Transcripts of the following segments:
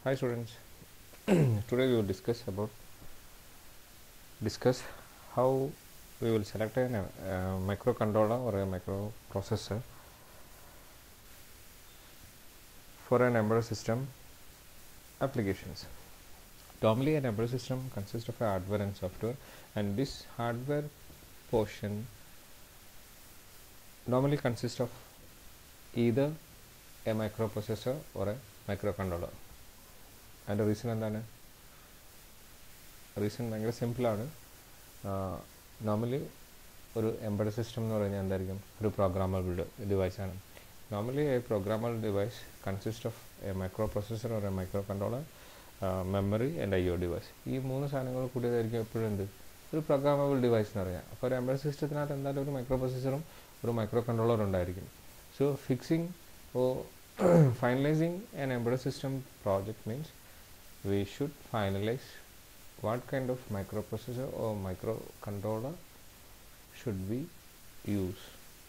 Hi students. Today we will discuss about discuss how we will select a uh, microcontroller or a microprocessor for an embedded system applications. Normally, an embedded system consists of a hardware and software, and this hardware portion normally consists of either a microprocessor or a microcontroller. അതിൻ്റെ reason എന്താണ് reason ഭയങ്കര സിമ്പിളാണ് normally ഒരു embed system എന്ന് പറഞ്ഞാൽ എന്തായിരിക്കും ഒരു programmable ഡിവൈസാണ് normally a programmable device consist of a micro microprocessor or a micro microcontroller memory and I O device ഈ മൂന്ന് സാധനങ്ങൾ കൂടിയതായിരിക്കും എപ്പോഴും എന്ത് ഒരു പ്രോഗ്രാമബിൾ ഡിവൈസ് എന്ന് പറയാം അപ്പോൾ ഒരു എംബഡ് സിസ്റ്റത്തിനകത്ത് എന്തായാലും ഒരു മൈക്രോ പ്രൊസസ്സറും ഒരു മൈക്രോ കൺട്രോളറും ഉണ്ടായിരിക്കും so fixing or finalizing an embedded system project means we should finalize what kind of microprocessor or microcontroller should we use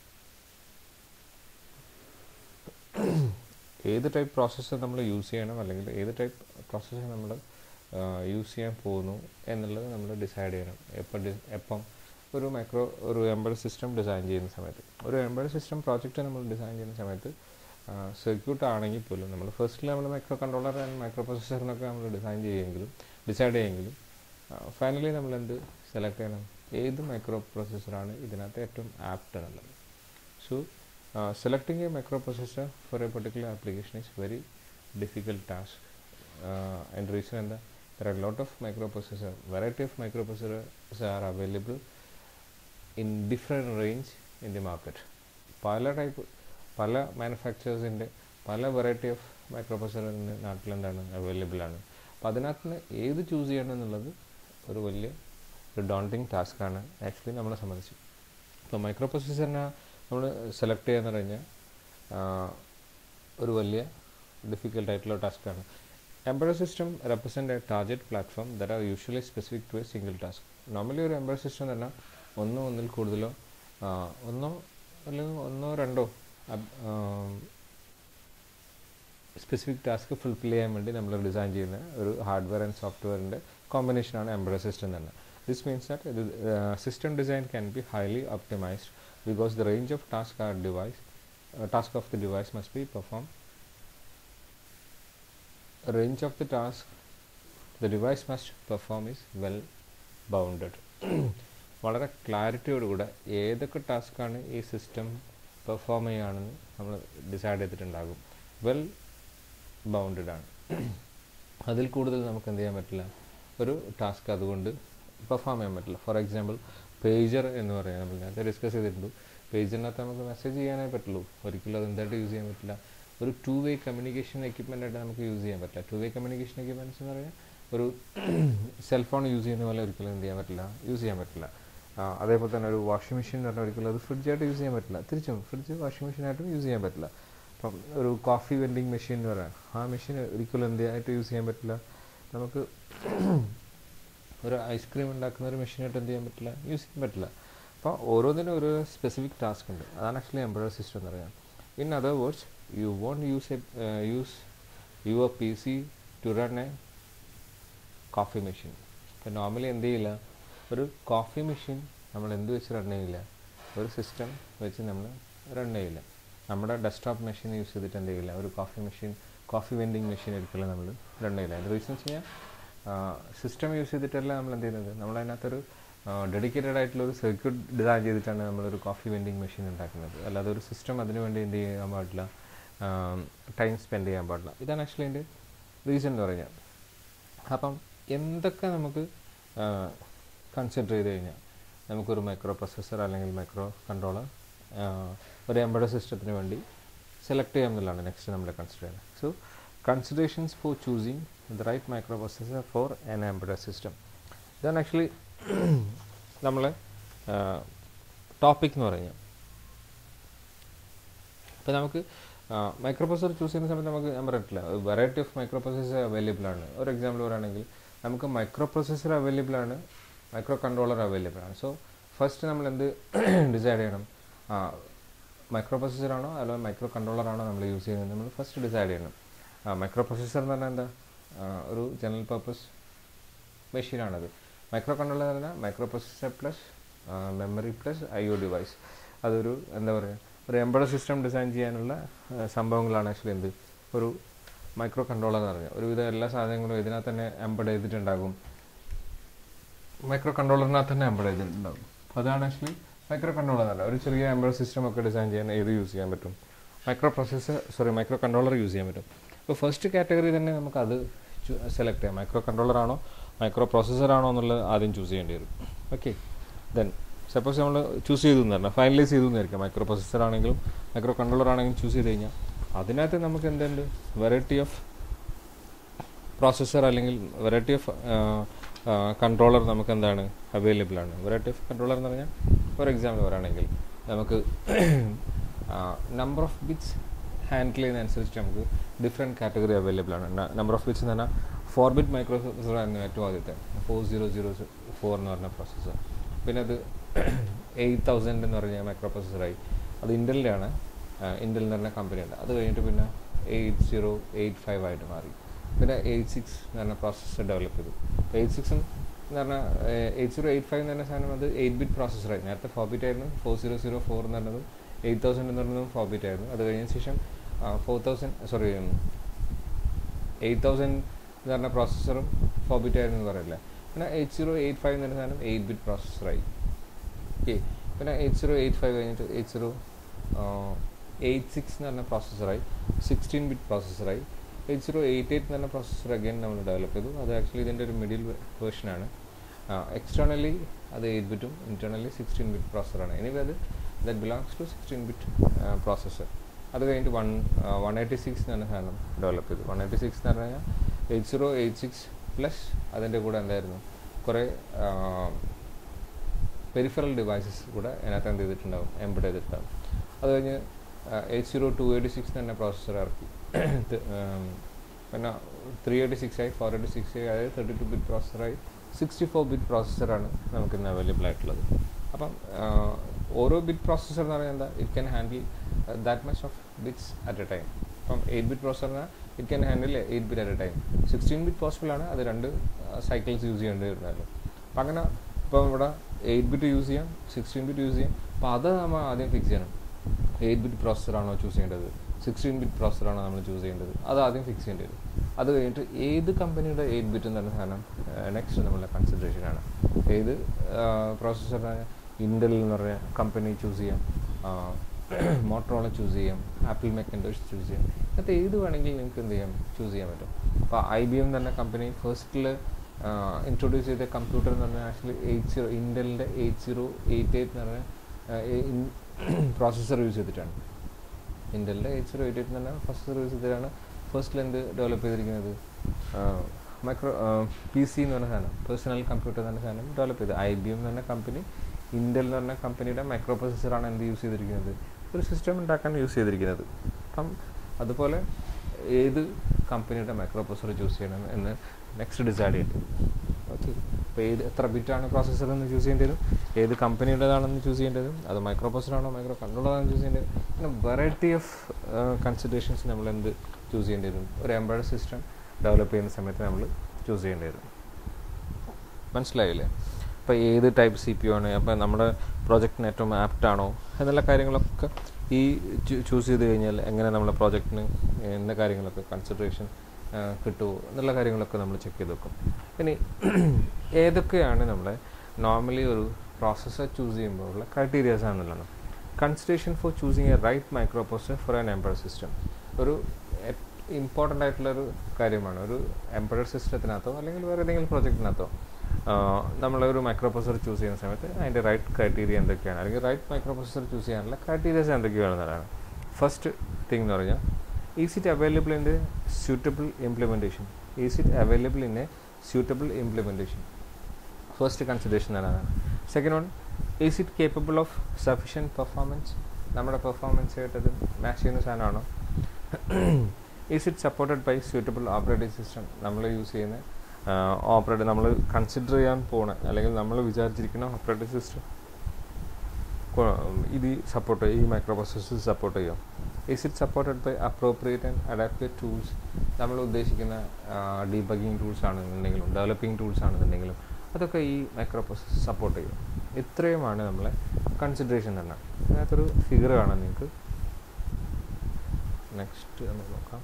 ഏത് ടൈപ്പ് പ്രോസസ്സർ നമ്മൾ യൂസ് ചെയ്യണം അല്ലെങ്കിൽ ഏത് ടൈപ്പ് പ്രോസസ്സർ നമ്മൾ യൂസ് ചെയ്യാൻ പോകുന്നു എന്നുള്ളത് നമ്മൾ ഡിസൈഡ് ചെയ്യണം എപ്പം ഡി എപ്പം ഒരു മൈക്രോ ഒരു എംബഡ് സിസ്റ്റം ഡിസൈൻ ചെയ്യുന്ന സമയത്ത് ഒരു എംബഡ് സിസ്റ്റം പ്രോജക്റ്റ് നമ്മൾ ഡിസൈൻ ചെയ്യുന്ന സമയത്ത് സർക്യൂട്ട് ആണെങ്കിൽ പോലും നമ്മൾ ഫസ്റ്റിൽ നമ്മൾ മൈക്രോ കൺട്രോളർ ആൻഡ് മൈക്രോ പ്രൊസസ്സറിനൊക്കെ നമ്മൾ ഡിസൈൻ ചെയ്യുമെങ്കിലും ഡിസൈഡ് ചെയ്യുമെങ്കിലും ഫൈനലി നമ്മൾ എന്ത് സെലക്ട് ചെയ്യണം ഏത് മൈക്രോ പ്രൊസസ്സറാണ് ഇതിനകത്ത് ഏറ്റവും ആപ്റ്റ് എന്നുള്ളത് so selecting a micro processor for a particular application is very difficult task and reason എന്താ there are lot of micro microprocessor variety of microprocessors are available in different range in the market പല type പല മാനുഫാക്ചറേഴ്സിൻ്റെ പല variety of micro microprocessor നാട്ടിലെന്താണ് available ആണ് അപ്പോൾ അതിനകത്ത് നിന്ന് ഏത് ചൂസ് ചെയ്യണം എന്നുള്ളത് ഒരു വലിയ ഒരു ഡോണ്ടിങ് ടാസ്ക്കാണ് ആക്ച്വലി നമ്മളെ സംബന്ധിച്ച് ഇപ്പോൾ മൈക്രോ പ്രൊസസ്സറിനെ നമ്മൾ സെലക്ട് ചെയ്യാന്ന് കഴിഞ്ഞാൽ ഒരു വലിയ ഡിഫിക്കൽട്ട് ആയിട്ടുള്ള ടാസ്ക്കാണ് embed system represent a target platform that are usually specific to a single task normally ഒരു എംബഡ് സിസ്റ്റം തന്നെ ഒന്നോ ഒന്നിൽ കൂടുതലോ ഒന്നോ അല്ലെങ്കിൽ ഒന്നോ രണ്ടോ സ്പെസിഫിക് ടാസ്ക് ഫുൾഫിൽ ചെയ്യാൻ വേണ്ടി നമ്മൾ ഡിസൈൻ ചെയ്യുന്ന ഒരു ഹാർഡ്വെയർ ആൻഡ് സോഫ്റ്റ്വെയറിൻ്റെ കോമ്പിനേഷനാണ് എംബ്രോ സിസ്റ്റം തന്നെ ദിസ് മീൻസ് ദാറ്റ് ഇത് system design can be highly optimised because the range of task are device task of the device must be perform range of the task the device must perform is well bounded വളരെ ക്ലാരിറ്റിയോടുകൂടെ ഏതൊക്കെ ടാസ്ക്കാണ് ഈ system perform ചെയ്യുകയാണെന്ന് നമ്മൾ decide ചെയ്തിട്ടുണ്ടാകും well bounded ആണ് അതിൽ കൂടുതൽ നമുക്ക് എന്ത് ചെയ്യാൻ പറ്റില്ല ഒരു ടാസ്ക് അതുകൊണ്ട് പെർഫോം ചെയ്യാൻ പറ്റില്ല ഫോർ എക്സാമ്പിൾ പേജർ എന്ന് പറയാം നമ്മൾ നേരത്തെ ഡിസ്കസ് ചെയ്തിട്ടുണ്ട് പേജറിനകത്ത് നമുക്ക് മെസ്സേജ് ചെയ്യാനേ പറ്റുള്ളൂ ഒരിക്കലും അത് എന്തായിട്ട് യൂസ് ചെയ്യാൻ പറ്റില്ല ഒരു ടു വേ കമ്മ്യൂണിക്കേഷൻ എക്യുപ്മെൻ്റ് ആയിട്ട് നമുക്ക് യൂസ് ചെയ്യാൻ പറ്റില്ല ടു വേ കമ്മ്യൂണിക്കേഷൻ എക്യുപ്മെൻറ്റ്സ് എന്ന് പറയാൻ ഒരു സെൽഫോൺ യൂസ് ചെയ്യുന്ന പോലെ ഒരിക്കലും എന്ത് ചെയ്യാൻ പറ്റില്ല യൂസ് ചെയ്യാൻ പറ്റില്ല അതേപോലെ തന്നെ ഒരു വാഷിംഗ് മെഷീൻ എന്ന് പറഞ്ഞാൽ ഒരിക്കലും അത് ഫ്രിഡ്ജായിട്ട് യൂസ് ചെയ്യാൻ പറ്റില്ല തിരിച്ചും ഫ്രിഡ്ജ് വാഷിംഗ് മെഷീനായിട്ടും യൂസ് ചെയ്യാൻ പറ്റില്ല അപ്പം ഒരു കോഫി വെൻഡിങ് മെഷീൻ എന്ന് പറയാം ആ മെഷീൻ ഒരിക്കലും എന്തിനായിട്ട് യൂസ് ചെയ്യാൻ പറ്റില്ല നമുക്ക് ഒരു ഐസ്ക്രീം ഉണ്ടാക്കുന്ന ഒരു മെഷീനായിട്ട് എന്ത് ചെയ്യാൻ പറ്റില്ല യൂസ് ചെയ്യാൻ പറ്റില്ല അപ്പോൾ ഓരോന്നിനും ഒരു സ്പെസിഫിക് ടാസ്ക് ഉണ്ട് അതാണ് ആക്ച്വലി എംബ്രോയിഡറി സിസ്റ്റം എന്ന് പറയാം in other words you won't use a use your P C to run a coffee machine ഇപ്പം നോർമലി എന്ത് ചെയ്യില്ല ഒരു കോഫി മെഷീൻ നമ്മൾ എന്ത് വെച്ച് റൺ ചെയ്യില്ല ഒരു സിസ്റ്റം വെച്ച് നമ്മൾ റൺ ചെയ്യില്ല നമ്മുടെ ഡെസ്ക്ടോപ്പ് മെഷീൻ യൂസ് ചെയ്തിട്ട് എന്ത് ചെയ്യില്ല ഒരു coffee machine coffee vending machine ഒരിക്കലും നമ്മൾ റൺ ചെയ്യില്ല അതിൻ്റെ റീസൺ വെച്ച് കഴിഞ്ഞാൽ സിസ്റ്റം യൂസ് ചെയ്തിട്ടല്ല നമ്മൾ എന്ത് ചെയ്യുന്നത് നമ്മൾ അതിനകത്തൊരു ഡെഡിക്കേറ്റഡ് ആയിട്ടുള്ള ഒരു സർക്യൂട്ട് ഡിസൈൻ ചെയ്തിട്ടാണ് നമ്മളൊരു കോഫി വെൻഡിങ് മെഷീൻ ഉണ്ടാക്കുന്നത് അല്ലാതെ ഒരു സിസ്റ്റം അതിനു വേണ്ടി എന്ത് ചെയ്യാൻ പാടില്ല ടൈം സ്പെൻഡ് ചെയ്യാൻ പാടില്ല ഇതാണ് ആക്ച്വലി എൻ്റെ റീസൺ എന്ന് പറഞ്ഞാൽ അപ്പം എന്തൊക്കെ നമുക്ക് കൺസിഡർ ചെയ്ത് കഴിഞ്ഞാൽ നമുക്കൊരു മൈക്രോ പ്രൊസസ്സർ അല്ലെങ്കിൽ മൈക്രോ കൺട്രോളർ ഒരു എംബഡ് സിസ്റ്റത്തിന് വേണ്ടി സെലക്ട് ചെയ്യാം എന്നുള്ളതാണ് നെക്സ്റ്റ് നമ്മൾ കൺസിഡർ ചെയ്യുന്നത് so considerations for choosing the right micro processor for an embed system ഇതാണ് ആക്ച്വലി നമ്മളെ ടോപ്പിക് എന്ന് പറഞ്ഞാൽ അപ്പോൾ നമുക്ക് മൈക്രോ പ്രൊസസർ ചൂസ് ചെയ്യുന്ന സമയത്ത് നമുക്ക് ഞാൻ പറഞ്ഞിട്ടില്ല variety of micro processor available ആണ് ഒരു എക്സാമ്പിൾ പറയുകയാണെങ്കിൽ നമുക്ക് മൈക്രോ പ്രൊസസ്സർ അവൈലബിൾ ആണ് മൈക്രോ കൺട്രോളർ അവൈലബിൾ ആണ് സോ ഫസ്റ്റ് നമ്മൾ എന്ത് ഡിസൈഡ് ചെയ്യണം മൈക്രോ പ്രൊസസ്സർ ആണോ അല്ലെങ്കിൽ മൈക്രോ കൺട്രോളർ ആണോ നമ്മൾ യൂസ് ചെയ്യുന്നത് നമ്മൾ ഫസ്റ്റ് ഡിസൈഡ് ചെയ്യണം മൈക്രോ പ്രൊസസ്സർ എന്ന് പറഞ്ഞാൽ എന്താ ഒരു ജനറൽ പർപ്പസ് മെഷീനാണത് മൈക്രോ കൺട്രോളർ എന്ന് പറഞ്ഞാൽ microprocessor plus memory plus I O device അതൊരു എന്താ പറയുക ഒരു എംബഡ് സിസ്റ്റം ഡിസൈൻ ചെയ്യാനുള്ള ആ, സംഭവങ്ങളാണ് ആക്ച്വലി എന്ത് ഒരു മൈക്രോ കൺട്രോളർ എന്ന് പറഞ്ഞാൽ ഒരുവിധം എല്ലാ സാധനങ്ങളും ഇതിനകത്ത് തന്നെ എംബഡ് ചെയ്തിട്ടുണ്ടാകും മൈക്രോ കൺട്രോളറിനകത്ത് തന്നെ എംബഡ് ചെയ്തിട്ടുണ്ടാകും അപ്പോൾ അതാണ് ആക്ച്വലി മൈക്രോ കൺട്രോളർ എന്ന് പറഞ്ഞാൽ ഒരു ചെറിയ എംബഡ് സിസ്റ്റം ഒക്കെ ഡിസൈൻ ചെയ്യാൻ ഏത് യൂസ് ചെയ്യാൻ പറ്റും microprocessor sorry microcontroller use ചെയ്യാൻ പറ്റും അപ്പോൾ ഫസ്റ്റ് കാറ്റഗറി തന്നെ നമുക്ക് അത് സെലക്ട് ചെയ്യാം മൈക്രോ കൺട്രോളർ ആണോ മൈക്രോ പ്രോസസ്സർ ആണോ എന്നുള്ളത് ആദ്യം ചൂസ് ചെയ്യേണ്ടി വരും ഓക്കെ ദെൻ സപ്പോസ് നമ്മൾ ചൂസ് ചെയ്തു എന്ന് പറഞ്ഞാൽ ഫൈനലൈസ് ചെയ്തു എന്നായിരിക്കും മൈക്രോ പ്രൊസസ്സർ ആണെങ്കിലും മൈക്രോ കൺട്രോളർ ആണെങ്കിലും ചൂസ് ചെയ്ത് കഴിഞ്ഞാൽ അതിനകത്ത് നമുക്ക് എന്തുണ്ട് വെറൈറ്റി ഓഫ് പ്രോസസ്സർ അല്ലെങ്കിൽ വെറൈറ്റി ഓഫ് കൺട്രോളർ നമുക്ക് എന്താണ് അവൈലബിൾ ആണ് വെറൈറ്റി ഓഫ് കൺട്രോളർ എന്ന് പറഞ്ഞാൽ ഫോർ എക്സാമ്പിൾ പറയുകയാണെങ്കിൽ നമുക്ക് നമ്പർ ഓഫ് ബിറ്റ്സ് ഹാൻഡിൽ ചെയ്യുന്നതനുസരിച്ച് നമുക്ക് ഡിഫറെൻറ്റ് കാറ്റഗറി അവൈലബിൾ ആണ് നമ്പർ ഓഫ് ബിറ്റ്സ് എന്ന് പറഞ്ഞാൽ ഫോർ ബിറ്റ് മൈക്രോ പ്രൊസസ്സർ ആയിരുന്നു ഏറ്റവും ആദ്യത്തെ ഫോർ സീറോ സീറോ ഫോർ എന്ന് പറഞ്ഞ പ്രോസസ്സർ പിന്നെ അത് എയ്റ്റ് തൗസൻഡ് എന്ന് പറഞ്ഞ മൈക്രോ പ്രൊസസ്സറായി അത് ഇൻ്റലിൻ്റെ ആണ് ഇൻ്റൽ എന്ന് പറഞ്ഞ കമ്പനിയുണ്ട് അത് കഴിഞ്ഞിട്ട് പിന്നെ എയ്റ്റ് സീറോ എയ്റ്റ് ഫൈവ് ആയിട്ട് മാറി പിന്നെ എയ്റ്റ് സിക്സ് എന്ന് പറഞ്ഞ പ്രോസസ്സർ ഡെവലപ്പ് ചെയ്തു എയ്റ്റ് സിക്സും എന്ന് പറഞ്ഞാൽ എയ്റ്റ് സീറോ എയ്റ്റ് ഫൈവ് എന്ന് പറഞ്ഞ സാധനം അത് എയ്റ്റ് ബിറ്റ് പ്രോസസ്സറായി നേരത്തെ ഫോർ ബിറ്റ് ആയിരുന്നു ഫോർ സീറോ സീറോ ഫോർ എന്ന് പറഞ്ഞത് എയ്റ്റ് തൗസൻഡ് എന്ന് പറഞ്ഞതും ഫോർ ബിറ്റ് ആയിരുന്നു അത് കഴിഞ്ഞ ശേഷം four thousand sorry eight thousand എന്ന് പറഞ്ഞ പ്രോസസ്സറും ഫോർ ബിറ്റ് ആയിരുന്നു എന്ന് പറയില്ല പിന്നെ എയ്റ്റ് സീറോ എയ്റ്റ് ഫൈവ് എന്ന് പറഞ്ഞ സാധനം എയ്റ്റ് ബിറ്റ് പ്രോസസ്സറായി ഓക്കെ പിന്നെ എയ്റ്റ് സീറോ എയ്റ്റ് ഫൈവ് കഴിഞ്ഞിട്ട് എയ്റ്റ് സീറോ എയ്റ്റ് സിക്സ് എന്ന് പറഞ്ഞ പ്രോസസ്സറായി സിക്സ്റ്റീൻ ബിറ്റ് പ്രോസസ്സറായി എയ്റ്റ് സീറോ എയ്റ്റ് എയ്റ്റ് എന്ന് പറഞ്ഞ പ്രോസസ്സർ അഗൈൻ നമ്മൾ ഡെവലപ്പ് ചെയ്തു അത് ആക്ച്വലി ഇതിൻ്റെ ഒരു മിഡിൽ വേർഷനാണ് എക്സ്റ്റേണലി അത് എയ്റ്റ് ബിറ്റും ഇൻറ്റേർണലി സിക്സ്റ്റീൻ ബിറ്റ് പ്രോസസ്സറാണ് എനിവേ അത് that belongs to sixteen bit processor അത് കഴിഞ്ഞിട്ട് വൺ വൺ എയ്റ്റി സിക്സ് എന്ന് പറഞ്ഞ സാധനം ഡെവലപ്പ് ചെയ്തു വൺ എയ്റ്റി സിക്സ് എന്ന് പറഞ്ഞു കഴിഞ്ഞാൽ eight zero eight six plus അതിൻ്റെ കൂടെ എന്തായിരുന്നു കുറേ പെരിഫറൽ ഡിവൈസസ് കൂടെ അതിനകത്ത് എന്ത് ചെയ്തിട്ടുണ്ടാവും എംബഡ് ചെയ്തിട്ടുണ്ടാവും അത് കഴിഞ്ഞ് eight zero two eighty six തന്നെ പ്രോസസ്സർ ഇറക്കി പിന്നെ ത്രീ എയ്റ്റി സിക്സ് ആയി ഫോർ എയ്റ്റി സിക്സ് ആയി അതായത് തേർട്ടി ടു ബിറ്റ് പ്രോസസ്സറായി സിക്സ്റ്റി ഫോർ ബിറ്റ് പ്രോസസ്സറാണ് നമുക്ക് ഇന്ന് അവൈലബിൾ ആയിട്ടുള്ളത് അപ്പം ഓരോ ബിറ്റ് പ്രോസസ്സർ എന്ന് പറയുന്നത് എന്താ it can handle that much of bits at a time ഇപ്പം എയ്റ്റ് ബിറ്റ് പ്രോസസ്സറിന് it can handle eight bit at a time sixteen bit possible ആണ് അത് രണ്ട് സൈക്കിൾസ് യൂസ് ചെയ്യേണ്ടി വരുന്നല്ലോ അപ്പം അങ്ങനെ ഇപ്പം ഇവിടെ എയ്റ്റ് ബിറ്റ് യൂസ് ചെയ്യാം സിക്സ്റ്റീൻ ബിറ്റ് യൂസ് ചെയ്യാം അപ്പോൾ അത് നമ്മൾ ആദ്യം ഫിക്സ് ചെയ്യണം എയ്റ്റ് ബിറ്റ് പ്രോസസ്സറാണോ ചൂസ് ചെയ്യേണ്ടത് സിക്സ്റ്റീൻ ബിറ്റ് പ്രോസസ്സറാണോ നമ്മൾ ചൂസ് ചെയ്യേണ്ടത് അത് ആദ്യം ഫിക്സ് ചെയ്യേണ്ടി വരും അത് കഴിഞ്ഞിട്ട് ഏത് കമ്പനിയുടെ എയ്റ്റ് ബിറ്റ് എന്ന് പറഞ്ഞ സാധനം നെക്സ്റ്റ് നമ്മളുടെ കൺസിഡറേഷനാണ് ഏത് പ്രോസസ്സറിന് ഇൻ്റൽ എന്ന് പറഞ്ഞ കമ്പനി ചൂസ് ചെയ്യാം മോട്ടറോള ചൂസ് ചെയ്യാം ആപ്പിൾ മെക്കൻഡോസ് ചൂസ് ചെയ്യാം അങ്ങനത്തെ ഏത് വേണമെങ്കിലും നിങ്ങൾക്ക് എന്ത് ചെയ്യാം ചൂസ് ചെയ്യാൻ പറ്റും അപ്പോൾ ഐ ബി എം തന്നെ കമ്പനി ഫസ്റ്റിൽ ഇൻട്രൊഡ്യൂസ് ചെയ്ത കമ്പ്യൂട്ടർ എന്ന് പറഞ്ഞാൽ ആക്ച്വലി എയ്റ്റ് സീറോ ഇൻ്റലിൻ്റെ എയ്റ്റ് സീറോ എയ്റ്റ് എയ്റ്റ് എന്ന് പറഞ്ഞ പ്രോസസ്സർ യൂസ് ചെയ്തിട്ടാണ് ഇൻ്റലിൻ്റെ എയ്റ്റ് സീറോ എയ്റ്റ് എയ്റ്റ് എന്ന് പറഞ്ഞാൽ പ്രോസസ്സർ യൂസ് ചെയ്തിട്ടാണ് ഫസ്റ്റിൽ എന്ത് ഡെവലപ്പ് ചെയ്തിരിക്കുന്നത് മൈക്രോ പി സി എന്ന് പറഞ്ഞ സാധനം പേഴ്സണൽ കമ്പ്യൂട്ടർ എന്ന് പറഞ്ഞ സാധനം ഡെവലപ്പ് ചെയ്ത് ഐ ബി എം എന്ന് പറഞ്ഞ കമ്പനി ഇൻ്റൽ എന്ന് പറഞ്ഞ കമ്പനിയുടെ മൈക്രോ പ്രൊസസ്സറാണ് എന്ത് യൂസ് ചെയ്തിരിക്കുന്നത് ഒരു സിസ്റ്റം ഉണ്ടാക്കാൻ യൂസ് ചെയ്തിരിക്കുന്നത് അപ്പം അതുപോലെ ഏത് കമ്പനിയുടെ മൈക്രോ പ്രൊസസ്സർ ചൂസ് ചെയ്യണം എന്ന് നെക്സ്റ്റ് ഡിസൈഡ് ചെയ്യേണ്ടി ഓക്കെ അപ്പോൾ ഏത് എത്ര ബിറ്റാണ് പ്രോസസ്സർ എന്ന് ചൂസ് ചെയ്യേണ്ടി വരും ഏത് കമ്പനിയുടേതാണെന്ന് ചൂസ് ചെയ്യേണ്ടത് അത് മൈക്രോ പ്രൊസസ്സറാണോ മൈക്രോ കൺട്രോളറാണോ ചൂസ് ചെയ്യേണ്ടത് പിന്നെ വെറൈറ്റി ഓഫ് കൺസിഡറേഷൻസ് നമ്മൾ എന്ത് ചൂസ് ചെയ്യേണ്ടി വരും ഒരു എംബ്രോയ്ഡ് സിസ്റ്റം ഡെവലപ്പ് ചെയ്യുന്ന സമയത്ത് നമ്മൾ ചൂസ് ചെയ്യേണ്ടി വരും മനസ്സിലായില്ലേ അപ്പോൾ ഏത് ടൈപ്പ് സി പി ആണ് അപ്പോൾ നമ്മുടെ പ്രോജക്റ്റിന് ഏറ്റവും ആപ്റ്റ് ആണോ എന്നുള്ള കാര്യങ്ങളൊക്കെ ഈ ചൂസ് ചെയ്ത് കഴിഞ്ഞാൽ എങ്ങനെ നമ്മുടെ പ്രോജക്റ്റിന് എന്ന കാര്യങ്ങളൊക്കെ കൺസിഡറേഷൻ കിട്ടുമോ എന്നുള്ള കാര്യങ്ങളൊക്കെ നമ്മൾ ചെക്ക് ചെയ്ത് വെക്കും ഇനി ഏതൊക്കെയാണ് നമ്മളെ നോർമലി ഒരു പ്രോസസ്സർ ചൂസ് ചെയ്യുമ്പോൾ ഉള്ള ക്രൈറ്റീരിയാസ് ആണെന്നുള്ളതാണ് consideration for choosing a right micro processor for an embed system ഒരു ഇമ്പോർട്ടൻ്റ് ആയിട്ടുള്ളൊരു കാര്യമാണ് ഒരു എംബഡ് സിസ്റ്റത്തിനകത്തോ അല്ലെങ്കിൽ വേറെ ഏതെങ്കിലും പ്രോജക്റ്റിനകത്തോ നമ്മളൊരു മൈക്രോ പ്രൊസസർ ചൂസ് ചെയ്യുന്ന സമയത്ത് അതിൻ്റെ റൈറ്റ് ക്രൈറ്റീരിയ എന്തൊക്കെയാണ് അല്ലെങ്കിൽ റൈറ്റ് മൈക്രോ പ്രൊസസർ ചൂസ് ചെയ്യാനുള്ള ക്രൈറ്റീരിയസ് എന്തൊക്കെയാണെന്നതാണ് ഫസ്റ്റ് തിങ് എന്ന് പറഞ്ഞാൽ is it available in a suitable implementation is it available in a suitable implementation first consideration അതാണ് second one is it capable of sufficient performance നമ്മുടെ performance ആയിട്ടത് match ചെയ്യുന്ന സാധനമാണോ is it supported by suitable operating system നമ്മൾ use ചെയ്യുന്ന operate നമ്മൾ consider ചെയ്യാൻ പോണ അല്ലെങ്കിൽ നമ്മൾ വിചാരിച്ചിരിക്കുന്ന ഓപ്പറേറ്റിംഗ് സിസ്റ്റം ഇത് സപ്പോർട്ട് ഈ മൈക്രോ പ്രോസസ്സർ സപ്പോർട്ട് ചെയ്യാം is it supported by appropriate and adapted tools നമ്മൾ ഉദ്ദേശിക്കുന്ന ഡീബഗിങ് ടൂൾസ് ആണെന്നുണ്ടെങ്കിലും ഡെവലപ്പിംഗ് ടൂൾസ് ആണെന്നുണ്ടെങ്കിലും അതൊക്കെ ഈ മൈക്രോ പ്രോസസ് സപ്പോർട്ട് ചെയ്യും ഇത്രയുമാണ് നമ്മളെ കൺസിഡറേഷൻ തന്നെ അതിനകത്തൊരു ഫിഗർ കാണാം നിങ്ങൾക്ക് നെക്സ്റ്റ് നമുക്ക് നോക്കാം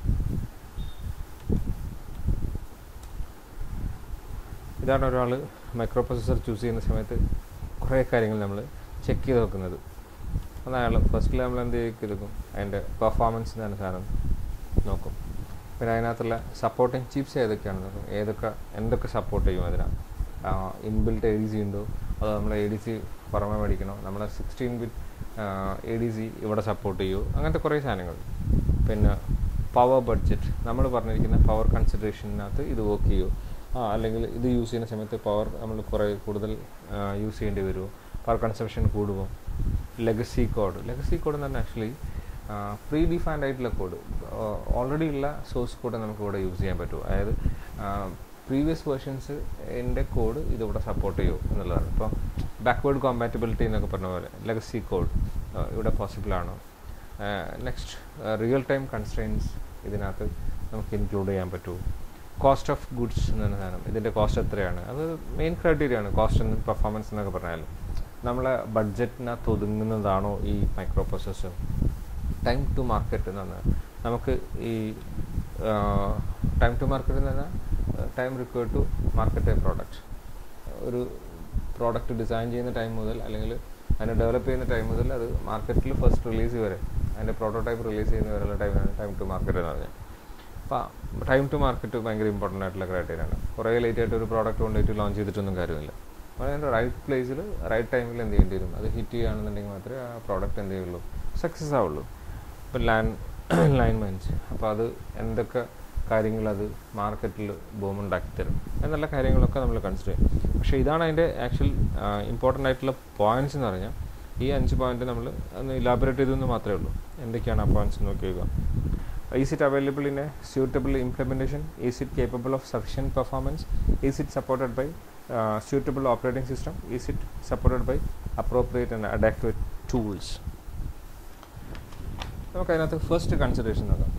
ഇതാണ് ഒരാൾ മൈക്രോ പ്രോസസ്സർ ചൂസ് ചെയ്യുന്ന സമയത്ത് കുറേ കാര്യങ്ങൾ നമ്മൾ ചെക്ക് ചെയ്ത് നോക്കുന്നത് അന്ന് അയാൾ ഫസ്റ്റിൽ നമ്മൾ എന്ത് ചെയ്തെടുക്കും അതിൻ്റെ പെർഫോമൻസ് എന്ന് പറഞ്ഞ സാധനം നോക്കും പിന്നെ അതിനകത്തുള്ള സപ്പോർട്ടിങ് ചിപ്സ് ഏതൊക്കെയാണ് നോക്കും ഏതൊക്കെ എന്തൊക്കെ സപ്പോർട്ട് ചെയ്യും അതിനാണ് ഇൻബിൽറ്റ് എ ഡി സി ഉണ്ടോ അതോ നമ്മൾ എ ഡി സി പുറമെ മേടിക്കണോ നമ്മളെ sixteen bit A D C ഇവിടെ സപ്പോർട്ട് ചെയ്യുമോ അങ്ങനത്തെ കുറേ സാധനങ്ങൾ പിന്നെ പവർ ബഡ്ജറ്റ് നമ്മൾ പറഞ്ഞിരിക്കുന്ന പവർ കൺസിഡറേഷനകത്ത് ഇത് വർക്ക് ചെയ്യുമോ ആ അല്ലെങ്കിൽ ഇത് യൂസ് ചെയ്യുന്ന സമയത്ത് പവർ നമ്മൾ കുറേ കൂടുതൽ യൂസ് ചെയ്യേണ്ടി വരുമോ പവർ കൺസപ്ഷൻ കൂടുമോ ലെഗസി കോഡ് ലെഗസി കോഡ് എന്ന് പറഞ്ഞാൽ ആക്ച്വലി പ്രീ ഡിഫൈൻഡ് ആയിട്ടുള്ള കോഡ് ഓൾറെഡി ഉള്ള സോഴ്സ് കോഡ് നമുക്ക് ഇവിടെ യൂസ് ചെയ്യാൻ പറ്റും അതായത് പ്രീവിയസ് വേർഷൻസ് എൻ്റെ കോഡ് ഇതിവിടെ സപ്പോർട്ട് ചെയ്യൂ എന്നുള്ളതാണ് ഇപ്പം ബാക്ക്വേർഡ് കോമ്പാറ്റബിലിറ്റി എന്നൊക്കെ പറഞ്ഞ പോലെ ലെഗസി കോഡ് ഇവിടെ പോസിബിൾ ആണോ നെക്സ്റ്റ് റിയൽ ടൈം കൺസ്ട്രെയിൻസ് ഇതിനകത്ത് നമുക്ക് ഇൻക്ലൂഡ് ചെയ്യാൻ പറ്റുമോ കോസ്റ്റ് ഓഫ് ഗുഡ്സ് എന്ന് പറഞ്ഞ സാധനം ഇതിൻ്റെ കോസ്റ്റ് എത്രയാണ് അത് മെയിൻ ക്രൈറ്റീരിയ ആണ് കോസ്റ്റ് ആൻഡ് പെർഫോമൻസ് എന്നൊക്കെ പറഞ്ഞാൽ നമ്മളെ ബഡ്ജറ്റിനകത്ത് ഒതുങ്ങുന്നതാണോ ഈ micro processor time to market എന്ന് പറഞ്ഞാൽ നമുക്ക് ഈ ടൈം ടു മാർക്കറ്റ് എന്ന് പറഞ്ഞാൽ time require to market a product ഒരു പ്രോഡക്റ്റ് ഡിസൈൻ ചെയ്യുന്ന ടൈം മുതൽ അല്ലെങ്കിൽ അതിനെ ഡെവലപ്പ് ചെയ്യുന്ന ടൈം മുതൽ അത് മാർക്കറ്റിൽ ഫസ്റ്റ് റിലീസ് വരെ അതിൻ്റെ പ്രോട്ടോടൈപ്പ് റിലീസ് ചെയ്യുന്ന വരെയുള്ള ടൈമാണ് ടൈം ടു മാർക്കറ്റ് എന്ന് പറഞ്ഞാൽ അപ്പോൾ ടൈം ടു മാർക്കറ്റ് ഭയങ്കര ഇമ്പോർട്ടൻ്റ് ആയിട്ടുള്ള ക്രൈറ്റീരിയ ആണ് കുറേ ലേറ്റ് ആയിട്ട് ഒരു പ്രോഡക്റ്റ് കൊണ്ടുപോയിട്ട് ലോഞ്ച് ചെയ്തിട്ടൊന്നും കാര്യമില്ല അപ്പോൾ അതിൻ്റെ റൈറ്റ് പ്ലേസിൽ റൈറ്റ് ടൈമിൽ എന്ത് ചെയ്യേണ്ടി വരും അത് ഹിറ്റ് ചെയ്യുകയാണെന്നുണ്ടെങ്കിൽ മാത്രമേ ആ പ്രോഡക്റ്റ് എന്ത് ചെയ്യുള്ളൂ സക്സസ് ആവുള്ളൂ ഇപ്പോൾ ലാൻഡ് ലൈൻ മൈൻസ് അപ്പോൾ അത് എന്തൊക്കെ കാര്യങ്ങൾ അത് മാർക്കറ്റിൽ ബോമുണ്ടാക്കി തരും എന്നുള്ള കാര്യങ്ങളൊക്കെ നമ്മൾ കൺസിഡർ ചെയ്യും പക്ഷേ ഇതാണ് അതിൻ്റെ ആക്ച്വൽ ഇമ്പോർട്ടൻ്റ് ആയിട്ടുള്ള പോയിൻറ്റ്സ് എന്ന് പറഞ്ഞാൽ ഈ അഞ്ച് പോയിന്റ് നമ്മൾ ഒന്ന് ഇലാബറേറ്റ് ചെയ്തെന്ന് മാത്രമേ ഉള്ളൂ എന്തൊക്കെയാണ് ആ പോയിന്റ്സ് നോക്കി വയ്ക്കുക is it available in a suitable implementation is it capable of sufficient performance is it supported by suitable operating system is it supported by appropriate and adapted tools നമുക്ക് അതിനകത്ത് ഫസ്റ്റ് കൺസിഡറേഷൻ നോക്കാം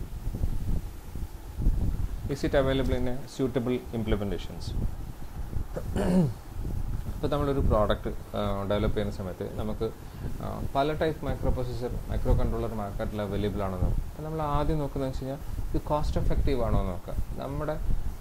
is it available in a suitable implementations ഇപ്പോൾ നമ്മളൊരു product develop ചെയ്യുന്ന സമയത്ത് നമുക്ക് പല type micro processor micro controller മാർക്കറ്റിൽ അവൈലബിൾ ആണെന്ന് നോക്കും അപ്പോൾ നമ്മൾ ആദ്യം നോക്കുന്നത് വെച്ച് കഴിഞ്ഞാൽ ഇത് കോസ്റ്റ് എഫക്റ്റീവ് ആണോ എന്ന് നോക്കുക നമ്മുടെ